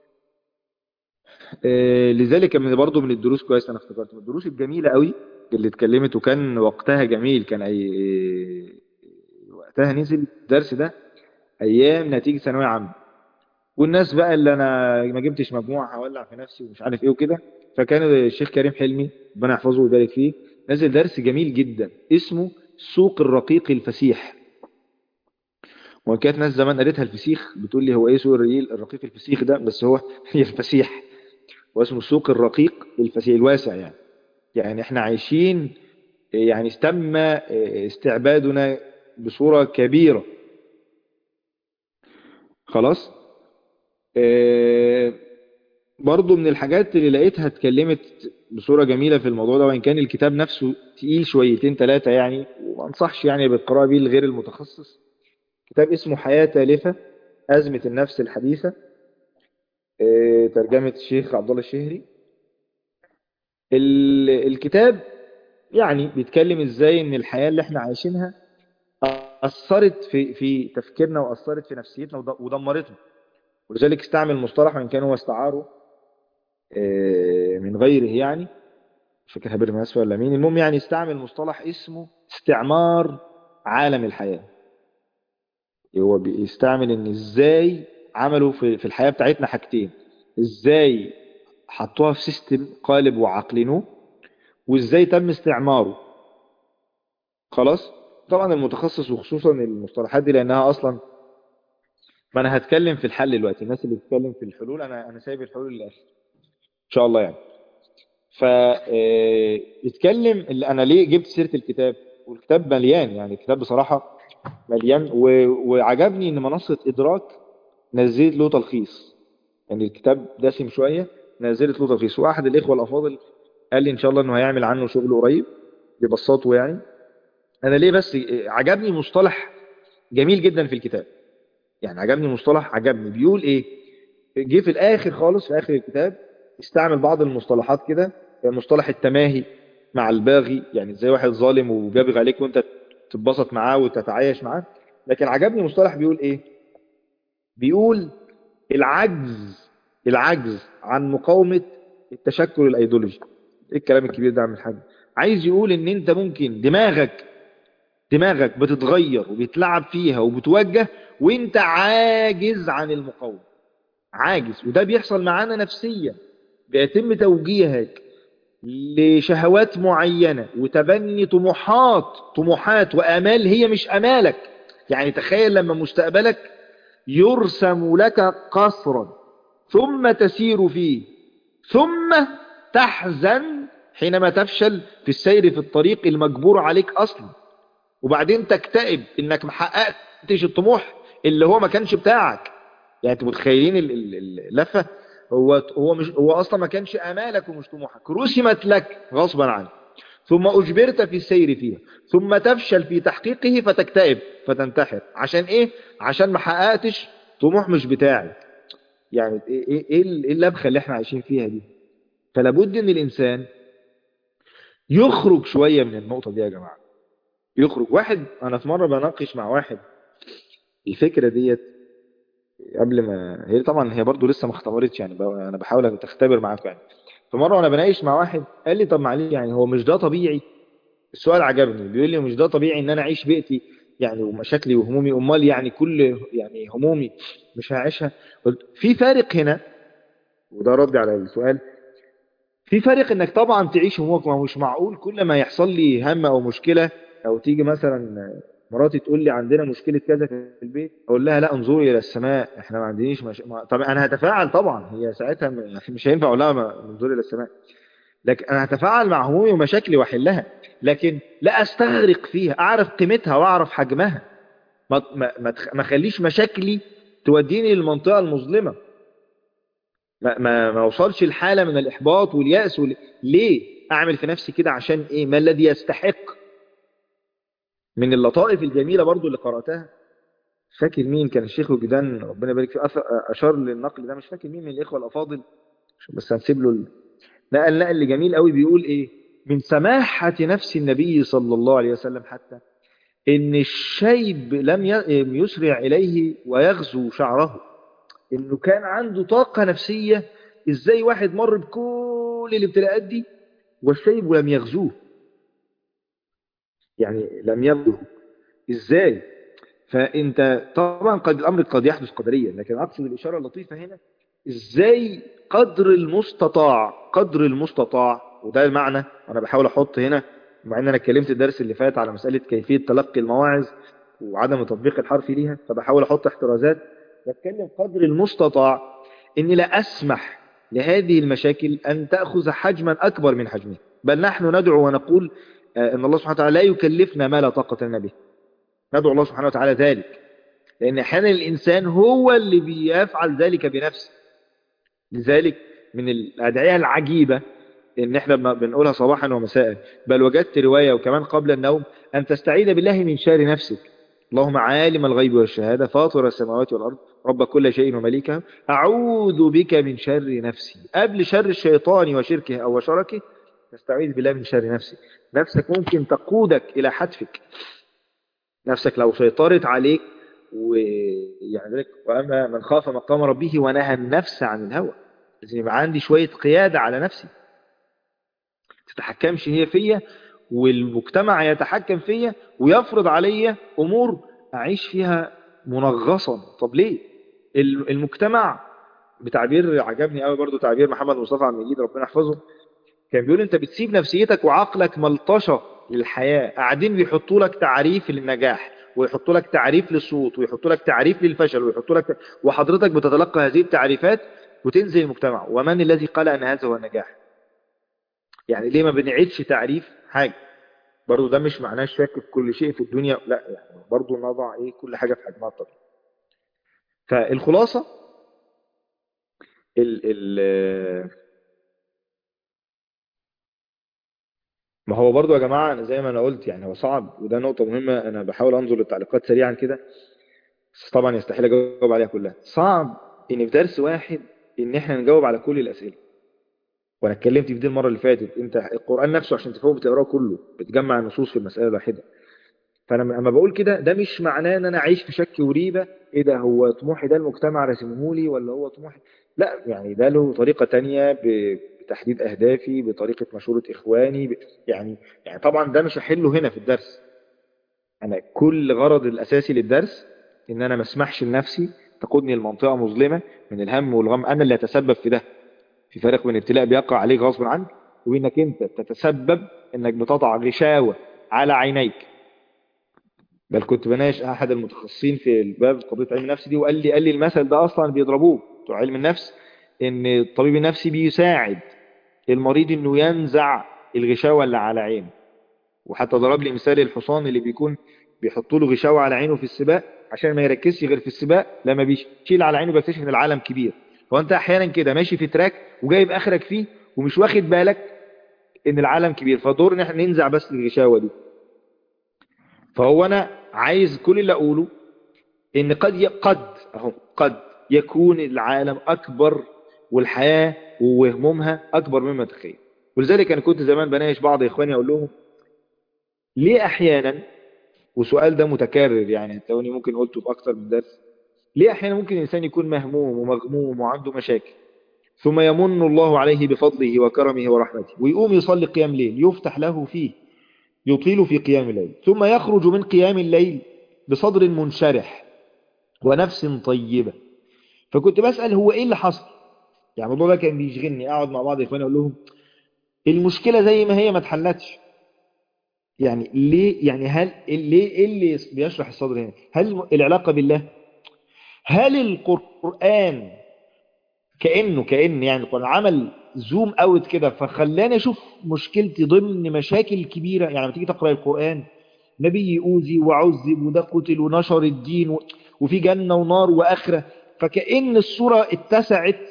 آه، لذلك من برضه من الدروس كويس أنا افتكرت من الدروس الجميلة قوي اللي اتكلمت وكان وقتها جميل كان أي وقتها نزل الدرس ده أيام نتيجة ثانوية عامة والناس بقى اللي أنا ما جبتش مجموعة هولع في نفسي ومش عارف إيه وكده فكان الشيخ كريم حلمي ربنا يحفظه ويبارك فيه نزل درس جميل جدا اسمه سوق الرقيق الفسيح وكانت ناس زمان قالتها الفسيخ بتقول لي هو ايه سوق الرقيق الرقيق الفسيخ ده بس هو هي الفسيح واسمه سوق الرقيق الفسيح الواسع يعني يعني احنا عايشين يعني استم استعبادنا بصورة كبيرة خلاص اه برضو من الحاجات اللي لقيتها اتكلمت بصورة جميلة في الموضوع ده وإن كان الكتاب نفسه تقيل شويتين ثلاثة يعني وما انصحش يعني بالقراءة بيه لغير المتخصص كتاب اسمه حياة تالفة أزمة النفس الحديثة اه ترجمة الشيخ عبد الله الشهري الكتاب يعني بيتكلم ازاي ان الحياة اللي احنا عايشينها أثرت في في تفكيرنا وأثرت في نفسيتنا ودمرتنا ولذلك استعمل مصطلح وإن كان هو استعاره من غيره يعني مش فاكر هبر من ولا مين المهم يعني استعمل مصطلح اسمه استعمار عالم الحياة هو بيستعمل ان ازاي عملوا في في الحياة بتاعتنا حاجتين ازاي حطوها في سيستم قالب وعقلنوه وازاي تم استعماره خلاص طبعا المتخصص وخصوصا المصطلحات دي لانها اصلا ما انا هتكلم في الحل دلوقتي الناس اللي بتتكلم في الحلول انا انا سايب الحلول للاخر ان شاء الله يعني ف يتكلم اللي انا ليه جبت سيره الكتاب والكتاب مليان يعني الكتاب بصراحه مليان و... وعجبني ان منصه ادراك نزلت له تلخيص يعني الكتاب دسم شويه نزلت له تلخيص واحد الاخوه الافاضل قال لي ان شاء الله انه هيعمل عنه شغل قريب ببساطه يعني انا ليه بس عجبني مصطلح جميل جدا في الكتاب يعني عجبني مصطلح عجبني بيقول ايه جه في الاخر خالص في اخر الكتاب استعمل بعض المصطلحات كده مصطلح التماهي مع الباغي يعني ازاي واحد ظالم وبيبغي عليك وانت تتبسط معاه وتتعايش معاه لكن عجبني مصطلح بيقول ايه بيقول العجز العجز عن مقاومة التشكل الايديولوجي ايه الكلام الكبير ده عم الحاج عايز يقول ان انت ممكن دماغك دماغك بتتغير وبيتلعب فيها وبتوجه وانت عاجز عن المقاومة عاجز وده بيحصل معانا نفسيا بيتم توجيهك لشهوات معينة وتبني طموحات طموحات وآمال هي مش أمالك يعني تخيل لما مستقبلك يرسم لك قصرا ثم تسير فيه ثم تحزن حينما تفشل في السير في الطريق المجبور عليك أصلا وبعدين تكتئب انك محققتش الطموح اللي هو ما كانش بتاعك يعني انتوا متخيلين اللفة هو هو مش هو اصلا ما كانش امالك ومش طموحك رسمت لك غصبا عنك ثم اجبرت في السير فيها ثم تفشل في تحقيقه فتكتئب فتنتحر عشان ايه عشان ما حققتش طموح مش بتاعك يعني ايه ايه ايه اللبخه اللي احنا عايشين فيها دي فلا بد ان الانسان يخرج شويه من النقطه دي يا جماعه يخرج واحد انا في مره بناقش مع واحد الفكره ديت قبل ما هي طبعا هي برضو لسه ما اختبرتش يعني انا بحاول ان تختبر معاكم يعني فمره وانا بناقش مع واحد قال لي طب معلش يعني هو مش ده طبيعي السؤال عجبني بيقول لي مش ده طبيعي ان انا اعيش بيئتي يعني ومشاكلي وهمومي امال يعني كل يعني همومي مش هعيشها قلت في فارق هنا وده رد على السؤال في فرق انك طبعا تعيش همومك ما مش معقول كل ما يحصل لي هم او مشكلة او تيجي مثلا مراتي تقول لي عندنا مشكلة كذا في البيت اقول لها لا انظري الى السماء احنا ما عندناش مش... ما... طب انا هتفاعل طبعا هي ساعتها مش هينفع اقول لها ما... انظري الى السماء لكن انا هتفاعل مع همومي ومشاكلي واحلها لكن لا استغرق فيها اعرف قيمتها واعرف حجمها ما ما ما, تخ... ما خليش مشاكلي توديني للمنطقة المظلمة ما ما ما اوصلش الحالة من الاحباط واليأس وال... ليه اعمل في نفسي كده عشان ايه ما الذي يستحق من اللطائف الجميلة برضو اللي قرأتها فاكر مين كان الشيخ وجدان ربنا يبارك فيه أشار للنقل ده مش فاكر مين من الإخوة الأفاضل بس هنسيب له ال... نقل نقل جميل قوي بيقول إيه من سماحة نفس النبي صلى الله عليه وسلم حتى ان الشيب لم يسرع اليه ويغزو شعره انه كان عنده طاقة نفسية ازاي واحد مر بكل الابتلاءات دي والشيب لم يغزوه يعني لم يغزوه ازاي فانت طبعا قد الامر قد يحدث قدريا لكن اقصد الاشارة اللطيفة هنا ازاي قدر المستطاع قدر المستطاع وده المعنى انا بحاول احط هنا مع ان انا اتكلمت الدرس اللي فات على مسألة كيفية تلقي المواعظ وعدم التطبيق الحرفي ليها فبحاول احط احترازات بتكلم قدر المستطاع اني لا اسمح لهذه المشاكل ان تأخذ حجما اكبر من حجمها بل نحن ندعو ونقول ان الله سبحانه وتعالى لا يكلفنا ما لا طاقة لنا به ندعو الله سبحانه وتعالى ذلك لان احيانا الانسان هو اللي بيفعل ذلك بنفسه لذلك من الادعية العجيبة ان احنا بنقولها صباحا ومساء بل وجدت رواية وكمان قبل النوم ان تستعيذ بالله من شر نفسك اللهم عالم الغيب والشهادة فاطر السماوات والأرض رب كل شيء ومليكه أعوذ بك من شر نفسي قبل شر الشيطان وشركه أو وشركه تستعيذ بالله من شر نفسي نفسك ممكن تقودك إلى حتفك نفسك لو سيطرت عليك ويعني ذلك وأما من خاف مقام ربه ونهى النفس عن الهوى لازم يبقى عندي شوية قيادة على نفسي تتحكمش هي فيا والمجتمع يتحكم فيا ويفرض عليا أمور أعيش فيها منغصا طب ليه المجتمع بتعبير عجبني قوي برضو تعبير محمد مصطفى عبد المجيد ربنا يحفظه كان بيقول انت بتسيب نفسيتك وعقلك ملطشة للحياة قاعدين بيحطوا لك تعريف للنجاح ويحطوا لك تعريف للصوت ويحطوا لك تعريف للفشل ويحطوا لك وحضرتك بتتلقى هذه التعريفات وتنزل المجتمع ومن الذي قال ان هذا هو النجاح يعني ليه ما بنعيدش تعريف حاجة برضو ده مش معناه الشك في كل شيء في الدنيا لا يعني برضو نضع ايه كل حاجة في حجمها الطبيعي فالخلاصة ال ال ما هو برضو يا جماعة أنا زي ما أنا قلت يعني هو صعب وده نقطة مهمة أنا بحاول أنظر للتعليقات سريعا كده بس طبعا يستحيل أجاوب عليها كلها صعب إن في درس واحد إن إحنا نجاوب على كل الأسئلة وانا اتكلمت في دي المره اللي فاتت انت القران نفسه عشان تفهمه بتقراه كله بتجمع النصوص في المساله الواحده فانا لما بقول كده ده مش معناه ان انا اعيش في شك وريبه ايه ده هو طموحي ده المجتمع رسمه لي ولا هو طموحي لا يعني ده له طريقه تانية بتحديد اهدافي بطريقه مشوره اخواني ب... يعني يعني طبعا ده مش هحله هنا في الدرس انا كل غرض الاساسي للدرس ان انا ما اسمحش لنفسي تقودني لمنطقه مظلمه من الهم والغم انا اللي اتسبب في ده في فرق بين ابتلاء بيقع عليك غصب عنك وانك انت تتسبب انك بتضع غشاوة على عينيك بل كنت بناقش احد المتخصصين في الباب قضية علم النفس دي وقال لي قال لي المثل ده اصلا بيضربوه بتوع علم النفس ان الطبيب النفسي بيساعد المريض انه ينزع الغشاوة اللي على عينه وحتى ضرب لي مثال الحصان اللي بيكون بيحطوا له غشاوة على عينه في السباق عشان ما يركزش غير في السباق لما بيشيل على عينه بيكتشف ان العالم كبير فانت احيانا كده ماشي في تراك وجايب اخرك فيه ومش واخد بالك ان العالم كبير فدور ان احنا ننزع بس الغشاوة دي فهو انا عايز كل اللي اقوله ان قد ي... قد اهو قد يكون العالم اكبر والحياة وهمومها اكبر مما تخيل ولذلك انا كنت زمان بناقش بعض اخواني اقول لهم ليه احيانا وسؤال ده متكرر يعني هتلاقوني ممكن قلته في اكتر من درس ليه احيانا ممكن الانسان يكون مهموم ومغموم وعنده مشاكل ثم يمن الله عليه بفضله وكرمه ورحمته ويقوم يصلي قيام ليل يفتح له فيه يطيل في قيام الليل ثم يخرج من قيام الليل بصدر منشرح ونفس طيبة فكنت بسأل هو ايه اللي حصل يعني الموضوع ده كان بيشغلني اقعد مع بعض اخواني اقول لهم المشكلة زي ما هي ما اتحلتش يعني ليه يعني هل ليه ايه اللي بيشرح الصدر هنا هل العلاقة بالله هل القرآن كأنه كأن يعني القرآن عمل زوم اوت كده فخلاني اشوف مشكلتي ضمن مشاكل كبيرة يعني لما تيجي تقرأ القرآن نبي يؤذي وعذب وده قتل ونشر الدين وفي جنة ونار وآخرة فكأن الصورة اتسعت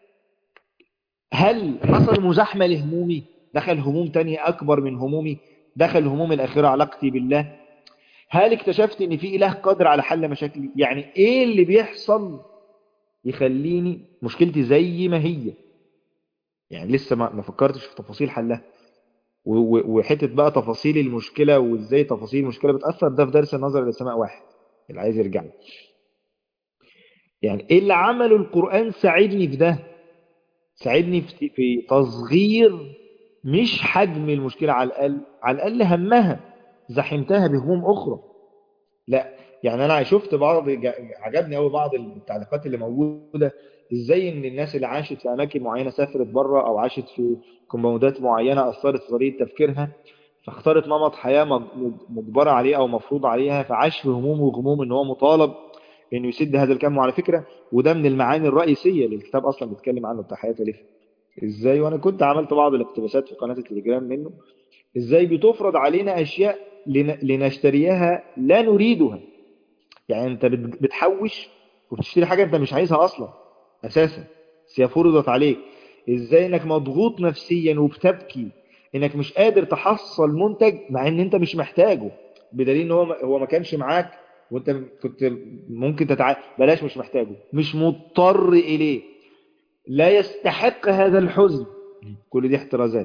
هل حصل مزاحمة لهمومي دخل هموم تانية أكبر من همومي دخل هموم الآخرة علاقتي بالله هل اكتشفت ان في اله قادر على حل مشاكلي يعني ايه اللي بيحصل يخليني مشكلتي زي ما هي يعني لسه ما ما فكرتش في تفاصيل حلها و- و- وحتة بقى تفاصيل المشكلة وازاي تفاصيل المشكلة بتأثر ده في درس النظر إلى السماء واحد اللي عايز يرجع له. يعني ايه اللي عمله القرآن ساعدني في ده ساعدني في في تصغير مش حجم المشكلة على الأقل على الأقل همها زحمتها بهموم أخرى لا يعني أنا شفت بعض جا- عجبني أوي بعض التعليقات اللي موجودة إزاي إن الناس اللي عاشت في أماكن معينة سافرت بره أو عاشت في كومباوندات معينة أثرت في طريقة تفكيرها فاختارت نمط حياة مج- مجبرة عليه أو مفروض عليها فعاش في هموم وغموم إن هو مطالب إنه يسد هذا الكم وعلى فكرة وده من المعاني الرئيسية اللي الكتاب أصلا بيتكلم عنه بتاع حياة أليف ازاي وانا كنت عملت بعض الاقتباسات في قناة التليجرام منه ازاي بتفرض علينا اشياء لن- لنشتريها لا نريدها يعني انت بت- بتحوش وبتشتري حاجة انت مش عايزها اصلا اساسا بس هي فرضت عليك ازاي انك مضغوط نفسيا وبتبكي انك مش قادر تحصل منتج مع ان انت مش محتاجه بدليل ان هو ما- هو ما كانش معاك وانت كنت ممكن تتع... بلاش مش محتاجه مش مضطر اليه لا يستحق هذا الحزن كل دي احترازات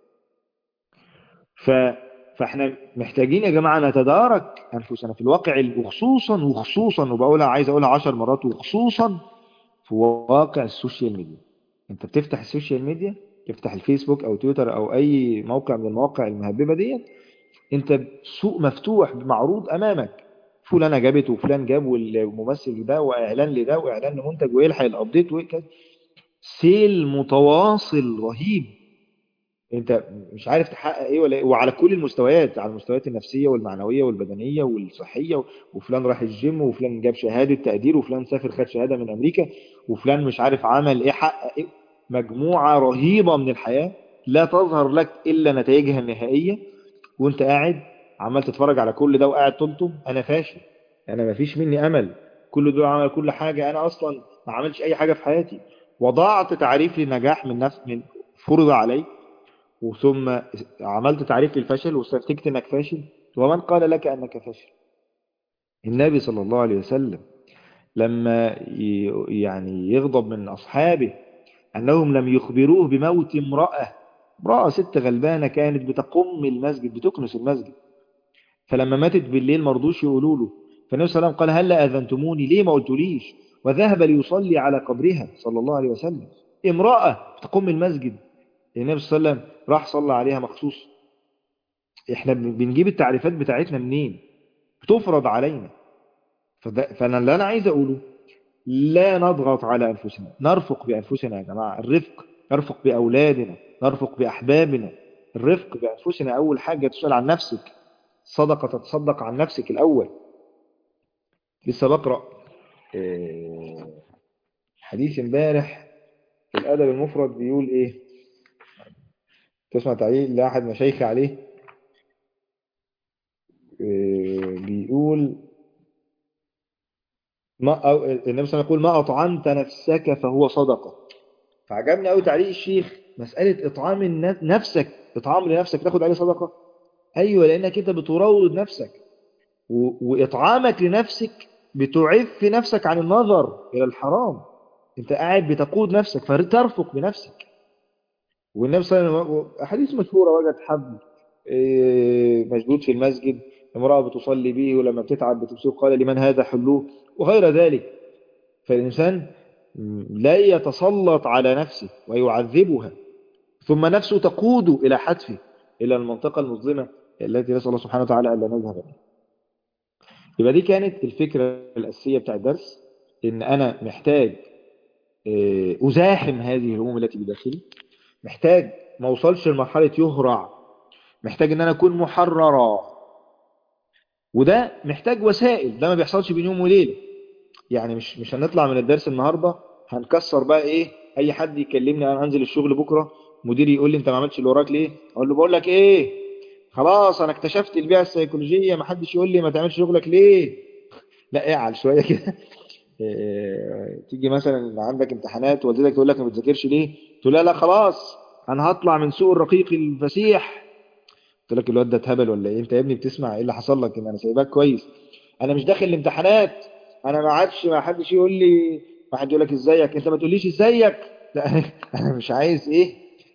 ف... فاحنا محتاجين يا جماعة نتدارك أنفسنا في الواقع ال- وخصوصا وخصوصا وبقولها عايز أقولها عشر مرات وخصوصا في واقع السوشيال ميديا انت بتفتح السوشيال ميديا تفتح الفيسبوك أو تويتر أو أي موقع من المواقع المهببة ديت انت سوق مفتوح معروض أمامك فلانة جابت وفلان جاب والممثل ده وإعلان لده وإعلان لمنتج ويلحق الأبديت وكذا سيل متواصل رهيب انت مش عارف تحقق ايه ولا ايه وعلى كل المستويات على المستويات النفسية والمعنوية والبدنية والصحية وفلان راح الجيم وفلان جاب شهادة تقدير وفلان سافر خد شهادة من امريكا وفلان مش عارف عمل ايه حقق ايه مجموعة رهيبة من الحياة لا تظهر لك الا نتائجها النهائية وانت قاعد عمال تتفرج على كل ده وقاعد تلطم انا فاشل انا مفيش مني امل كل دول عمل كل حاجة انا اصلا ما عملش اي حاجة في حياتي وضعت تعريف للنجاح من نفس من فرض عليك وثم عملت تعريف للفشل واستنتجت انك فاشل ومن قال لك انك فاشل النبي صلى الله عليه وسلم لما ي- يعني يغضب من اصحابه انهم لم يخبروه بموت امرأة امرأة ست غلبانة كانت بتقم المسجد بتكنس المسجد فلما ماتت بالليل ما رضوش يقولوا له فالنبي صلى الله عليه وسلم قال هل اذنتموني ليه ما قلتوليش وذهب ليصلي على قبرها صلى الله عليه وسلم امرأة بتقم المسجد النبي صلى الله عليه وسلم راح صلى عليها مخصوص احنا بن- بنجيب التعريفات بتاعتنا منين بتفرض علينا فده فانا اللي انا عايز اقوله لا نضغط على انفسنا نرفق بانفسنا يا جماعه الرفق نرفق باولادنا نرفق باحبابنا الرفق بانفسنا اول حاجه تسال عن نفسك صدقه تتصدق عن نفسك الاول لسه بقرا آه، حديث امبارح في الادب المفرد بيقول ايه تسمع تعليق لاحد مشايخ عليه آه، بيقول ما أو النبي صلى الله عليه وسلم يقول ما أطعمت نفسك فهو صدقة فعجبني قوي تعليق الشيخ مسألة إطعام النف- نفسك إطعام لنفسك تاخد عليه صدقة أيوة لأنك أنت بتروض نفسك و- وإطعامك لنفسك بتعف نفسك عن النظر إلى الحرام أنت قاعد بتقود نفسك فترفق بنفسك والنبي صلى الله عليه وسلم أحاديث مشهورة وجد حبل إيه، مشدود في المسجد امرأة بتصلي به ولما بتتعب بتمسكه قال لمن هذا حلوه وغير ذلك فالإنسان لا يتسلط على نفسه ويعذبها ثم نفسه تقود إلى حتفه إلى المنطقة المظلمة التي نسأل الله سبحانه وتعالى ألا نذهب إليها يبقى دي كانت الفكرة الأساسية بتاع الدرس إن أنا محتاج آه، أزاحم هذه الهموم التي بداخلي محتاج ما اوصلش لمرحلة يهرع محتاج ان انا اكون محررا وده محتاج وسائل ده ما بيحصلش بين يوم وليلة يعني مش مش هنطلع من الدرس النهاردة هنكسر بقى ايه اي حد يكلمني انا هنزل الشغل بكرة مديري يقول لي انت ما عملتش اللي وراك ليه اقول له بقول لك ايه خلاص انا اكتشفت البيئة السيكولوجية ما حدش يقول لي ما تعملش شغلك ليه لا اعل شوية كده إيه، تيجي مثلا عندك امتحانات والدتك تقول لك ما بتذاكرش ليه تقول لا لا خلاص انا هطلع من سوق الرقيق الفسيح قلت لك الواد ده اتهبل ولا ايه انت يا ابني بتسمع ايه اللي حصل لك ان انا سايباك كويس انا مش داخل الامتحانات انا ما عادش ما حدش يقول لي ما حد يقول لك ازيك انت ما تقوليش ازيك لا انا مش عايز ايه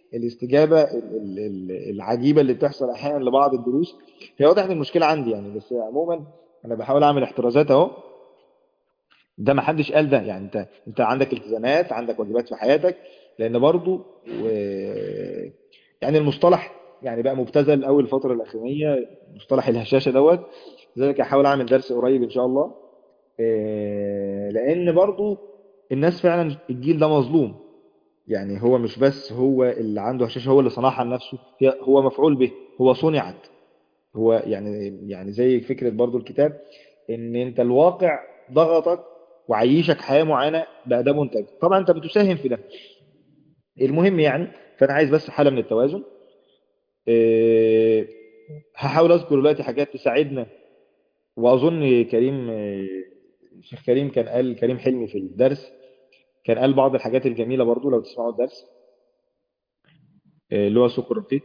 الاستجابة ال- ال- ال- العجيبة اللي بتحصل أحيانا لبعض الدروس هي واضح إن المشكلة عندي يعني بس عموما أنا بحاول أعمل احترازات أهو ده ما حدش قال ده يعني أنت أنت عندك التزامات عندك واجبات في حياتك لأن برضو و... يعني المصطلح يعني بقى مبتذل أول الفترة الأخرانية مصطلح الهشاشة دوت لذلك هحاول أعمل درس قريب إن شاء الله إيه، لأن برضو الناس فعلا الجيل ده مظلوم يعني هو مش بس هو اللي عنده هشاشة هو اللي صنعها لنفسه هي- هو مفعول به هو صنعت هو يعني يعني زي فكرة برضو الكتاب ان انت الواقع ضغطك وعيشك حياة معينة بقى ده منتج طبعا انت بتساهم في ده المهم يعني فانا عايز بس حالة من التوازن إيه، هحاول اذكر دلوقتي حاجات تساعدنا واظن كريم إيه، الشيخ كريم كان قال كريم حلمي في الدرس كان قال بعض الحاجات الجميلة برضو لو تسمعوا الدرس إيه، اللي هو سوق الرقيق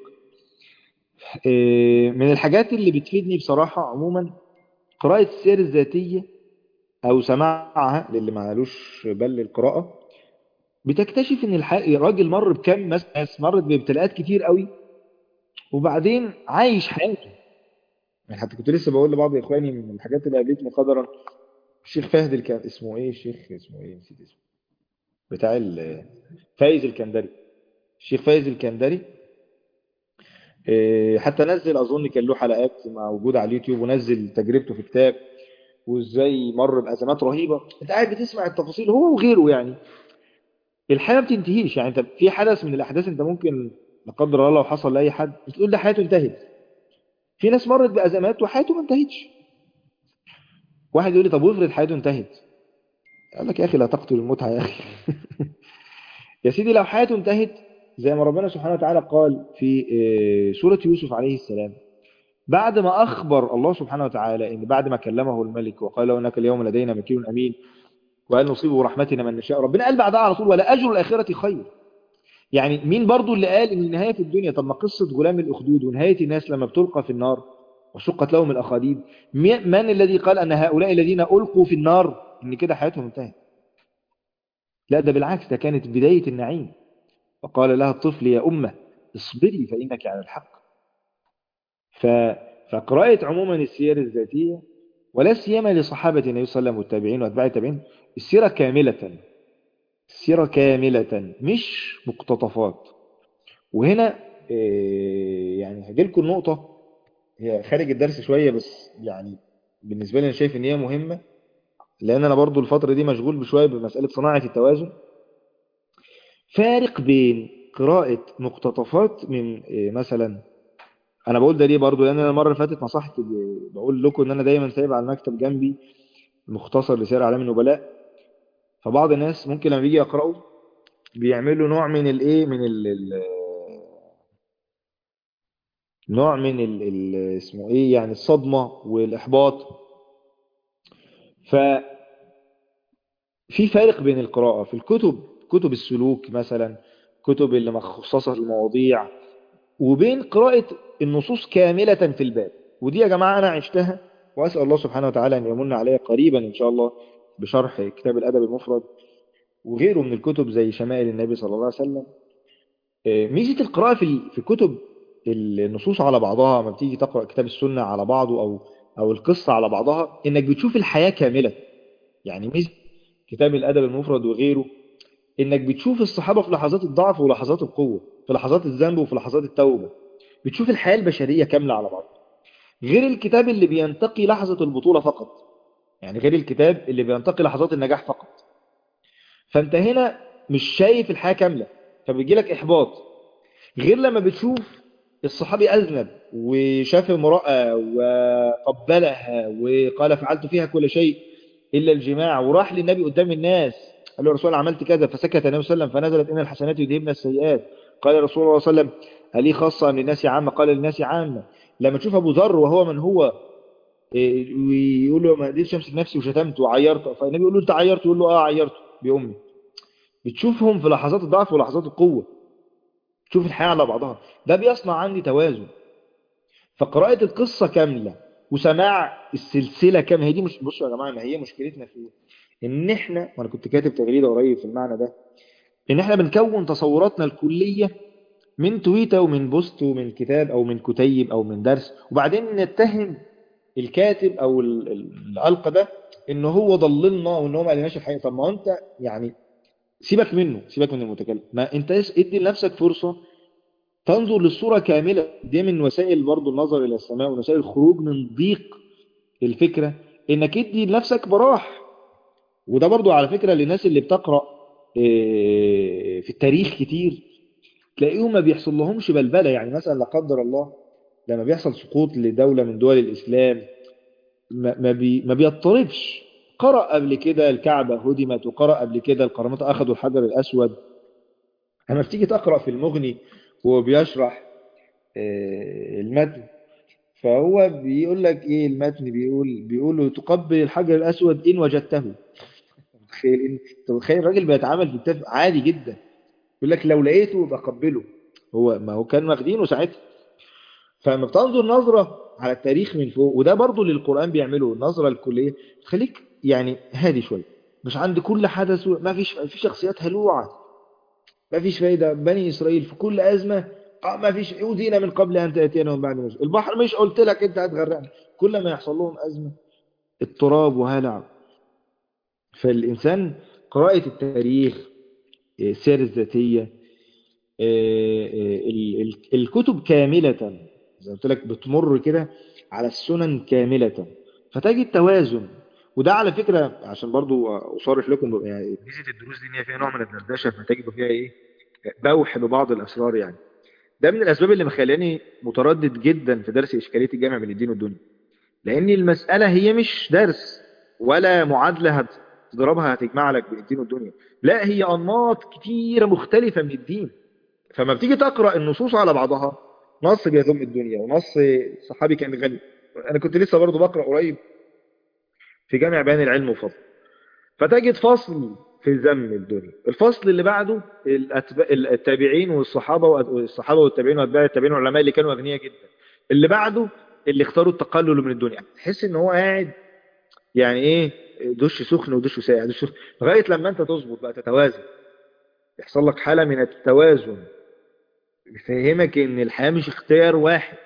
إيه، من الحاجات اللي بتفيدني بصراحة عموما قراءة السير الذاتية أو سماعها للي ما قالوش بل القراءة بتكتشف إن الح- الراجل مر بكم ناس مرت بابتلاءات كتير قوي وبعدين عايش حياته يعني حتى كنت لسه بقول لبعض إخواني من الحاجات اللي قابلتني قدرا الشيخ فهد الكان اسمه إيه الشيخ اسمه إيه نسيت اسمه بتاع ال- فايز الكندري الشيخ فايز الكندري إيه، حتى نزل أظن كان له حلقات موجودة على اليوتيوب ونزل تجربته في كتاب وازاي مر بأزمات رهيبة انت قاعد بتسمع التفاصيل هو وغيره يعني الحياة ما بتنتهيش يعني انت في حدث من الأحداث انت ممكن لا قدر الله لو حصل لأي حد تقول ده حياته انتهت في ناس مرت بأزمات وحياته ما انتهتش واحد يقول لي طب وافرض حياته انتهت قال لك يا أخي لا تقتل المتعة يا أخي يا سيدي لو حياته انتهت زي ما ربنا سبحانه وتعالى قال في آه، سورة يوسف عليه السلام بعد ما أخبر الله سبحانه وتعالى إن بعد ما كلمه الملك وقال له إنك اليوم لدينا مكين أمين وقال نصيب برحمتنا من نشاء ربنا قال بعدها على طول ولا أجر الآخرة خير يعني مين برضو اللي قال إن النهاية في الدنيا طب ما قصة غلام الأخدود ونهاية الناس لما بتلقى في النار وشقت لهم الأخاديد مي- من الذي قال أن هؤلاء الذين ألقوا في النار إن كده حياتهم انتهت لا ده بالعكس ده كانت بداية النعيم وقال لها الطفل يا أمة اصبري فإنك على الحق ف... فقراءة عموما السير الذاتية ولا سيما لصحابة النبي صلى الله عليه وسلم والتابعين واتباع التابعين السيرة كاملة السيرة كاملة مش مقتطفات وهنا إيه، يعني هجيلكم النقطة هي خارج الدرس شوية بس يعني بالنسبة لي أنا شايف إن هي مهمة لأن أنا برضو الفترة دي مشغول بشوية بمسألة صناعة التوازن فارق بين قراءة مقتطفات من إيه، مثلا انا بقول ده ليه برضو لان انا المره اللي فاتت نصحت ب- بقول لكم ان انا دايما سايب على المكتب جنبي مختصر لسير اعلام النبلاء فبعض الناس ممكن لما بيجي يقراوا بيعملوا نوع من الايه من ال ال- نوع من ال ال اسمه ايه يعني الصدمه والاحباط ففي فارق بين القراءه في الكتب كتب السلوك مثلا كتب اللي مخصصه للمواضيع وبين قراءة النصوص كاملة في الباب ودي يا جماعة أنا عشتها وأسأل الله سبحانه وتعالى أن يمن عليا قريبا إن شاء الله بشرح كتاب الأدب المفرد وغيره من الكتب زي شمائل النبي صلى الله عليه وسلم آه، ميزة القراءة في ال- في كتب النصوص على بعضها ما بتيجي تقرأ كتاب السنة على بعضه أو أو القصة على بعضها إنك بتشوف الحياة كاملة يعني ميزة كتاب الأدب المفرد وغيره إنك بتشوف الصحابة في لحظات الضعف ولحظات القوة في لحظات الذنب وفي لحظات التوبة بتشوف الحياة البشرية كاملة على بعض غير الكتاب اللي بينتقي لحظة البطولة فقط يعني غير الكتاب اللي بينتقي لحظات النجاح فقط فانت هنا مش شايف الحياة كاملة فبيجي لك إحباط غير لما بتشوف الصحابي أذنب وشاف امرأة وقبلها وقال فعلت فيها كل شيء إلا الجماع وراح للنبي قدام الناس قال له يا رسول الله عملت كذا فسكت النبي صلى الله عليه وسلم فنزلت إن الحسنات يذهبن السيئات قال رسول الله صلى الله عليه وسلم هل خاصة أم للناس عامة قال للناس عامة لما تشوف أبو ذر وهو من هو إيه، ويقول له ما قدرتش امسك نفسي وشتمت وعيرت فالنبي يقول له انت عيرت يقول له اه عيرت بأمي بتشوفهم في لحظات الضعف ولحظات القوة تشوف الحياة على بعضها ده بيصنع عندي توازن فقراءة القصة كاملة وسماع السلسلة كاملة هي دي مش بصوا يا جماعة ما هي مشكلتنا في إيه؟ ان احنا وانا كنت كاتب تغريدة قريب في المعنى ده ان احنا بنكون تصوراتنا الكلية من تويتة ومن بوست ومن كتاب أو من كتيب أو من درس وبعدين نتهم الكاتب أو ال- ال- اللي ألقى ده إن هو ضللنا وإن هو ما قالناش الحقيقة طب ما هو أنت يعني سيبك منه سيبك من المتكلم ما أنت اس- ادي لنفسك فرصة تنظر للصورة كاملة دي من وسائل برضو النظر إلى السماء ومن وسائل الخروج من ضيق الفكرة إنك ادي لنفسك براح وده برضو على فكرة للناس اللي بتقرأ إيه، في التاريخ كتير تلاقيهم ما بيحصل لهمش بلبلة يعني مثلا لا قدر الله لما بيحصل سقوط لدولة من دول الإسلام ما ما بي ما بيضطربش قرأ قبل كده الكعبة هدمت وقرأ قبل كده القرامطة أخذوا الحجر الأسود لما بتيجي تقرأ في المغني وهو بيشرح آه، المتن فهو بيقول لك ايه المتن بيقول بيقول له تقبل الحجر الأسود إن وجدته تخيل إن أنت متخيل الراجل بيتعامل في التف عادي جدا يقول لك لو لقيته بقبله هو ما هو كان واخدينه ساعتها فلما بتنظر نظرة على التاريخ من فوق وده برضو اللي القرآن بيعمله النظرة الكلية تخليك يعني هادي شوية مش عند كل حدث ما فيش في شخصيات هلوعة ما فيش فايدة بني إسرائيل في كل أزمة آه ما فيش أوذينا من قبل أن تأتينا ومن بعد موسى البحر مش قلت لك أنت هتغرقنا كل ما يحصل لهم أزمة اضطراب وهلع فالإنسان قراءة التاريخ آه، السير الذاتية آه، آه، ال- ال- الكتب كاملة زي ما قلت لك بتمر كده على السنن كاملة فتجد توازن وده على فكرة عشان برضو أصرح لكم يعني ميزة الدروس دي إن هي فيها نوع من الدردشة فتجد فيها إيه بوح ببعض الأسرار يعني ده من الأسباب اللي مخليني متردد جدا في درس إشكالية الجامع بين الدين والدنيا لأن المسألة هي مش درس ولا معادلة هتضربها هتجمع لك بين الدين والدنيا لا هي أنماط كتيرة مختلفة من الدين فما بتيجي تقرأ النصوص على بعضها نص بيذم الدنيا ونص صحابي كان غني أنا كنت لسه برضو بقرأ قريب في جامع بيان العلم وفضل فتجد فصل في ذم الدنيا الفصل اللي بعده الأتباع التابعين والصحابة والصحابة والتابعين وأتباع التابعين والعلماء اللي كانوا أغنياء جدا اللي بعده اللي اختاروا التقلل من الدنيا تحس ان هو قاعد يعني ايه دش سخن ودش ساقع دش سخن لغايه لما انت تظبط بقى تتوازن يحصل لك حاله من التوازن يفهمك ان الحياه مش اختيار واحد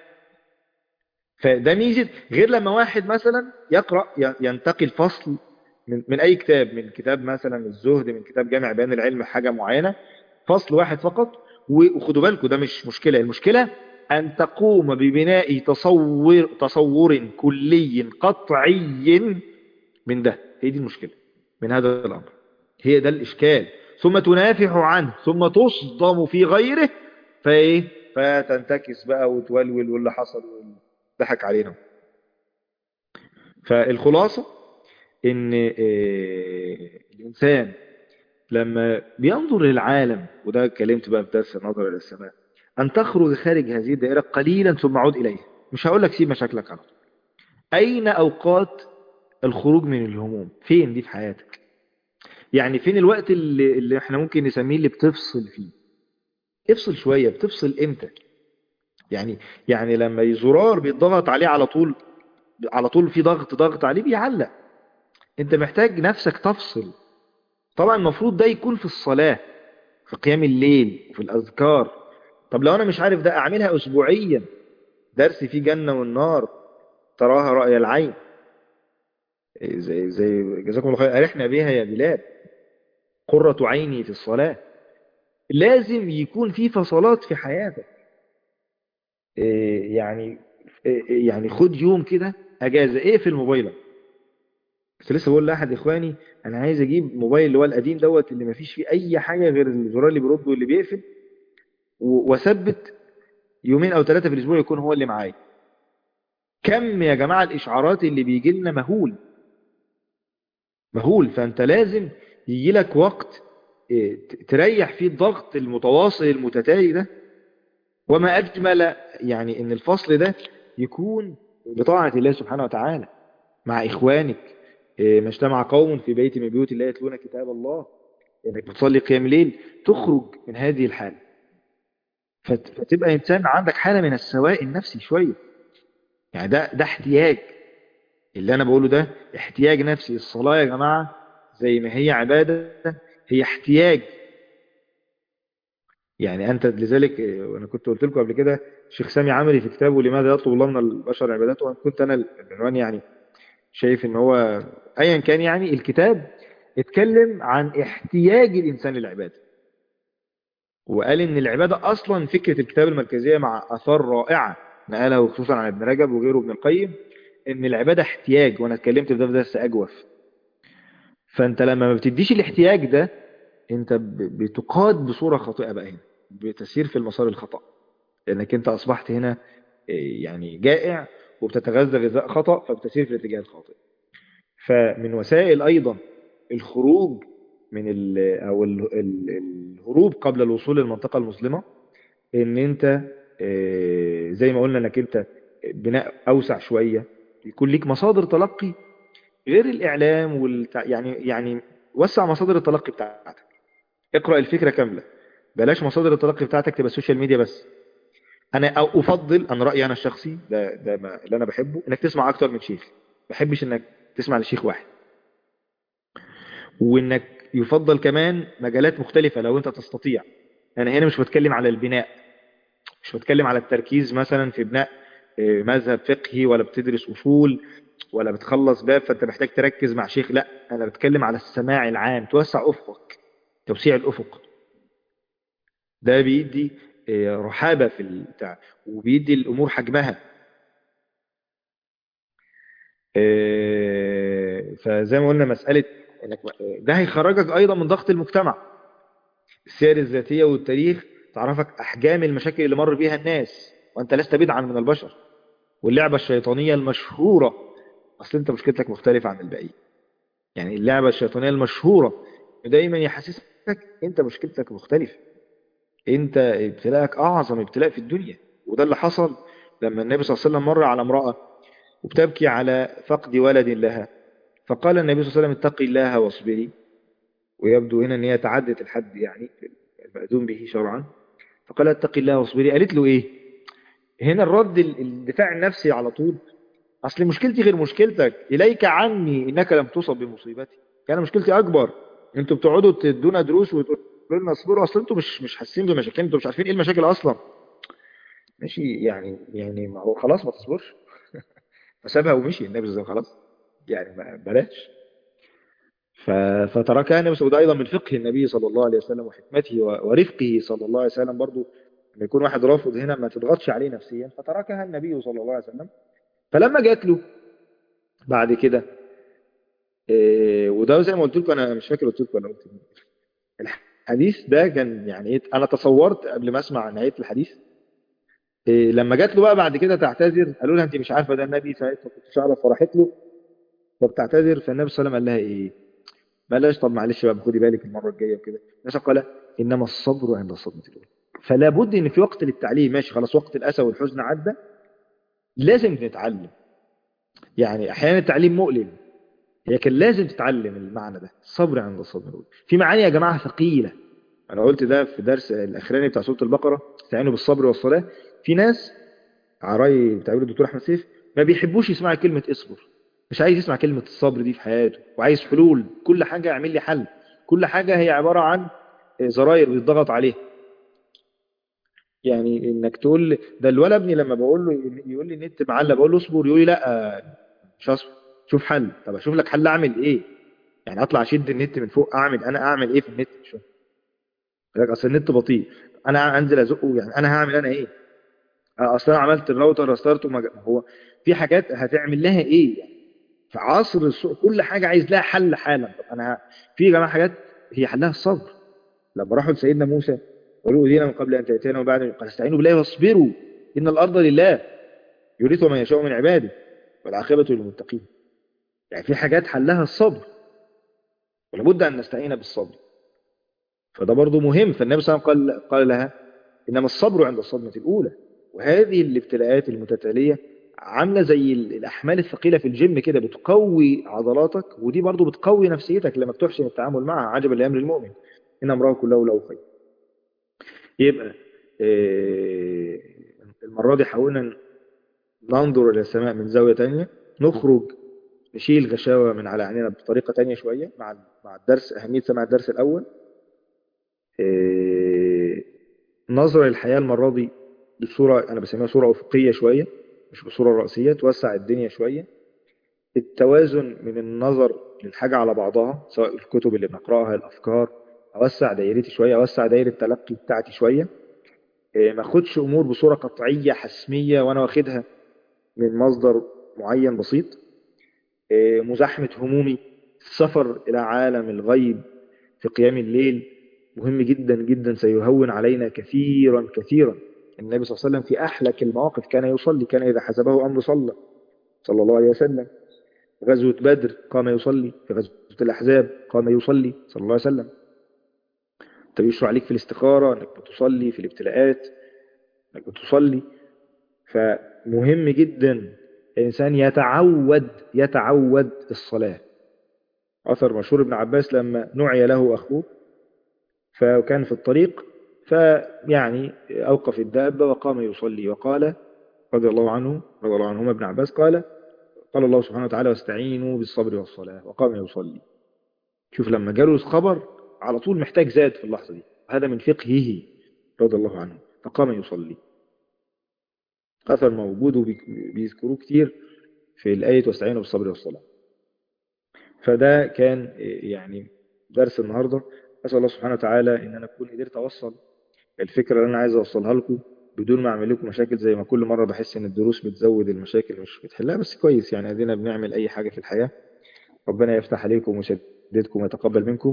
فده ميزه غير لما واحد مثلا يقرا ينتقي الفصل من من اي كتاب من كتاب مثلا الزهد من كتاب جامع بيان العلم حاجه معينه فصل واحد فقط وخدوا بالكم ده مش مشكله المشكله أن تقوم ببناء تصور تصور كلي قطعي من ده هي دي المشكلة من هذا الأمر هي ده الإشكال ثم تنافح عنه ثم تصدم في غيره فإيه فتنتكس بقى وتولول واللي حصل ضحك علينا فالخلاصة إن الإنسان لما بينظر للعالم وده اتكلمت بقى في درس النظر إلى السماء أن تخرج خارج هذه الدائرة قليلا ثم عود إليها مش هقول لك سيب مشاكلك على طول أين أوقات الخروج من الهموم فين دي في حياتك يعني فين الوقت اللي, اللي احنا ممكن نسميه اللي بتفصل فيه افصل شوية بتفصل امتى يعني يعني لما زرار بيتضغط عليه على طول على طول في ضغط ضغط عليه بيعلق انت محتاج نفسك تفصل طبعا المفروض ده يكون في الصلاة في قيام الليل وفي الأذكار طب لو أنا مش عارف ده أعملها أسبوعيا درس فيه جنة والنار تراها رأي العين زي زي جزاكم الله خير أرحنا بها يا بلاد قرة عيني في الصلاة لازم يكون في فصلات في حياتك يعني يعني خد يوم كده أجازة إيه في الموبايلك بس لسه بقول لأحد إخواني أنا عايز أجيب موبايل اللي هو القديم دوت اللي ما فيش فيه أي حاجة غير الزرار اللي بيرد واللي بيقفل وأثبت يومين أو ثلاثة في الأسبوع يكون هو اللي معايا كم يا جماعة الإشعارات اللي بيجي لنا مهول مهول فأنت لازم يجي لك وقت تريح فيه الضغط المتواصل المتتالي ده وما أجمل يعني أن الفصل ده يكون بطاعة الله سبحانه وتعالى مع إخوانك ما اجتمع قوم في بيت من بيوت الله يتلون كتاب الله انك بتصلي قيام ليل تخرج من هذه الحالة فتبقى إنسان عندك حالة من السواء النفسي شوية يعني ده ده احتياج اللي أنا بقوله ده احتياج نفسي الصلاة يا جماعة زي ما هي عبادة هي احتياج يعني أنت لذلك آه، وأنا كنت قلت لكم قبل كده شيخ سامي عمري في كتابه لماذا يطلب الله من البشر عبادته وأنا كنت أنا العنوان يعني شايف إن هو أيا كان يعني الكتاب اتكلم عن احتياج الإنسان للعبادة وقال إن العبادة أصلا فكرة الكتاب المركزية مع آثار رائعة نقلها خصوصا عن ابن رجب وغيره ابن القيم إن العبادة احتياج وأنا اتكلمت في ده في درس أجوف فأنت لما ما بتديش الاحتياج ده أنت ب- بتقاد بصورة خاطئة بقى هنا بتسير في المسار الخطأ لأنك أنت أصبحت هنا إيه، يعني جائع وبتتغذى غذاء خطأ فبتسير في الاتجاه الخاطئ فمن وسائل أيضا الخروج من ال أو ال- ال- الهروب قبل الوصول للمنطقة المظلمة ان انت آه، زي ما قلنا انك انت بناء اوسع شوية يكون ليك مصادر تلقي غير الاعلام والتع... يعني يعني وسع مصادر التلقي بتاعتك اقرأ الفكرة كاملة بلاش مصادر التلقي بتاعتك تبقى السوشيال ميديا بس انا أو افضل انا رأيي انا الشخصي ده ده ما اللي انا بحبه انك تسمع اكتر من شيخ ما بحبش انك تسمع لشيخ واحد وانك يفضل كمان مجالات مختلفة لو انت تستطيع انا هنا مش بتكلم على البناء مش بتكلم على التركيز مثلا في بناء آه، مذهب فقهي ولا بتدرس أصول ولا بتخلص باب فأنت محتاج تركز مع شيخ لا أنا بتكلم على السماع العام توسع أفقك توسيع الأفق ده بيدي آه، رحابة في البتاع وبيدي الأمور حجمها آه، فزي ما قلنا مسألة إنك ده هيخرجك أيضا من ضغط المجتمع السير الذاتية والتاريخ تعرفك أحجام المشاكل اللي مر بيها الناس وأنت لست بدعا من البشر واللعبة الشيطانية المشهورة أصل أنت مشكلتك مختلفة عن الباقيين يعني اللعبة الشيطانية المشهورة دايما يحسسك أنت مشكلتك مختلفة أنت ابتلاءك أعظم ابتلاء في الدنيا وده اللي حصل لما النبي صلى الله عليه وسلم مر على امرأة وبتبكي على فقد ولد لها فقال النبي صلى الله عليه وسلم اتقي الله واصبري ويبدو هنا ان هي تعدت الحد يعني المأذون به شرعا فقال اتقي الله واصبري قالت له ايه هنا الرد ال- الدفاع النفسي على طول اصل مشكلتي غير مشكلتك اليك عني انك لم تصب بمصيبتي كان مشكلتي اكبر انتوا بتقعدوا تدونا دروس وتقولوا لنا اصبروا اصل انتوا مش مش حاسين بمشاكل انتوا مش عارفين ايه المشاكل اصلا ماشي يعني يعني ما هو خلاص ما تصبرش فسابها ومشي النبي صلى الله عليه وسلم خلاص يعني ما بلاش ف- فتركها النبي صلى الله عليه وسلم ايضا من فقه النبي صلى الله عليه وسلم وحكمته و- ورفقه صلى الله عليه وسلم برضو لما يكون واحد رافض هنا ما تضغطش عليه نفسيا فتركها النبي صلى الله عليه وسلم فلما جات له بعد كده إيه وده زي ما قلت لكم انا مش فاكر قلت لكم ولا قلت إيه. الحديث ده كان يعني ايه انا تصورت قبل ما اسمع نهايه الحديث إيه لما جات له بقى بعد كده تعتذر قالوا لها انت مش عارفه ده النبي ساعتها ما كنتش اعرف فراحت له فبتعتذر فالنبي صلى الله عليه وسلم قال لها ايه بلاش طب معلش بقى خدي بالك المره الجايه وكده الناس قال انما الصبر عند الصدمه الاولى فلا بد ان في وقت للتعليم ماشي خلاص وقت الاسى والحزن عدى لازم نتعلم يعني احيانا التعليم مؤلم لكن لازم تتعلم المعنى ده الصبر عند الصدمه الاولى في معاني يا جماعه ثقيله انا قلت ده في درس الاخراني بتاع سوره البقره استعينوا بالصبر والصلاه في ناس على راي تعبير الدكتور احمد سيف ما بيحبوش يسمع كلمه اصبر مش عايز يسمع كلمه الصبر دي في حياته وعايز حلول كل حاجه اعمل لي حل كل حاجه هي عباره عن زراير بيتضغط عليها يعني انك تقول ده الولد ابني لما بقول له يقول لي النت معلق بقول له اصبر يقول لي لا مش هصبر شوف حل طب اشوف لك حل اعمل ايه يعني اطلع اشد النت من فوق اعمل انا اعمل ايه في النت مش فاهم لك اصل النت بطيء انا انزل ازقه يعني انا هعمل انا ايه اصل انا عملت الراوتر رستارته ما هو في حاجات هتعمل لها ايه يعني في عصر السوق كل حاجه عايز لها حل حالا طب انا في يا جماعه حاجات هي حلها الصبر لما راحوا لسيدنا موسى قالوا دينا من قبل ان تاتينا وبعد قال استعينوا بالله واصبروا ان الارض لله يورثها من يشاء من عباده والعاقبه للمتقين يعني في حاجات حلها الصبر ولابد ان نستعين بالصبر فده برضه مهم فالنبي صلى الله عليه وسلم قال قال لها انما الصبر عند الصدمه الاولى وهذه الابتلاءات المتتاليه عامله زي الاحمال الثقيله في الجيم كده بتقوي عضلاتك ودي برضه بتقوي نفسيتك لما بتحسن التعامل معها عجبا لامر المؤمن ان امره كله له خير يبقى إيه المره دي حاولنا ننظر الى السماء من زاويه تانية نخرج نشيل غشاوه من على عينينا بطريقه تانية شويه مع مع الدرس اهميه سماع الدرس الاول إيه نظرة للحياة المرة دي بصورة أنا بسميها صورة أفقية شوية مش بصورة رأسية توسع الدنيا شوية التوازن من النظر للحاجة على بعضها سواء الكتب اللي بنقرأها الأفكار أوسع دايرتي شوية أوسع دايرة التلقي بتاعتي شوية إيه، ما أخدش أمور بصورة قطعية حسمية وأنا واخدها من مصدر معين بسيط إيه، مزاحمة همومي السفر إلى عالم الغيب في قيام الليل مهم جدا جدا سيهون علينا كثيرا كثيرا النبي صلى الله عليه وسلم في أحلك المواقف كان يصلي كان إذا حسبه أمر صلى صلى الله عليه وسلم غزوة بدر قام يصلي في غزوة الأحزاب قام يصلي صلى الله عليه وسلم طب يشرع عليك في الاستخارة انك بتصلي في الابتلاءات انك بتصلي فمهم جدا الإنسان يتعود يتعود الصلاة أثر مشهور ابن عباس لما نعي له أخوه فكان في الطريق فيعني أوقف الدابة وقام يصلي وقال رضي الله عنه رضي الله عنهما ابن عباس قال قال الله سبحانه وتعالى واستعينوا بالصبر والصلاة وقام يصلي شوف لما جاله الخبر على طول محتاج زاد في اللحظة دي هذا من فقهه رضي الله عنه فقام يصلي أثر موجود وبيذكروه كتير في الآية واستعينوا بالصبر والصلاة فده كان يعني درس النهاردة أسأل الله سبحانه وتعالى إن أنا أكون قدرت أوصل الفكرة اللي أنا عايز أوصلها لكم بدون ما أعمل لكم مشاكل زي ما كل مرة بحس إن الدروس بتزود المشاكل مش بتحلها بس كويس يعني أدينا بنعمل أي حاجة في الحياة ربنا يفتح عليكم ويسددكم ويتقبل منكم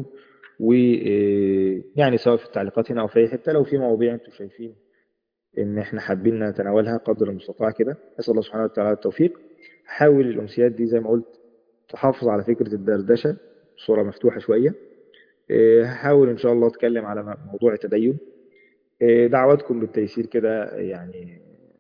ويعني سواء في التعليقات هنا أو في أي حتة لو في مواضيع أنتم شايفين إن إحنا حابين نتناولها قدر المستطاع كده أسأل الله سبحانه وتعالى التوفيق حاول الأمسيات دي زي ما قلت تحافظ على فكرة الدردشة بصورة مفتوحة شوية هحاول إن شاء الله أتكلم على موضوع التدين دعواتكم بالتيسير كده يعني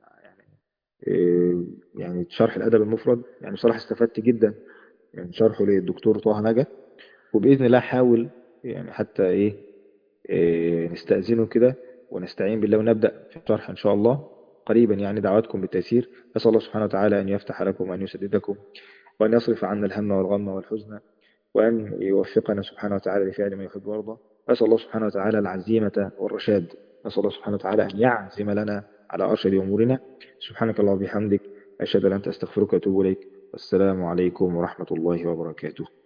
يعني يعني شرح الأدب المفرد يعني بصراحة استفدت جدا من شرحه للدكتور طه نجا وبإذن الله حاول يعني حتى إيه, إيه نستأذنه كده ونستعين بالله ونبدأ في الشرح إن شاء الله قريبا يعني دعواتكم بالتيسير أسأل الله سبحانه وتعالى أن يفتح لكم وأن يسددكم وأن يصرف عنا الهم والغم والحزن وأن يوفقنا سبحانه وتعالى لفعل ما يحب ويرضى أسأل الله سبحانه وتعالى العزيمة والرشاد نسأل الله سبحانه وتعالى أن يعزم لنا على أرشد أمورنا سبحانك الله وبحمدك أشهد أن لا أنت أستغفرك وأتوب إليك والسلام عليكم ورحمة الله وبركاته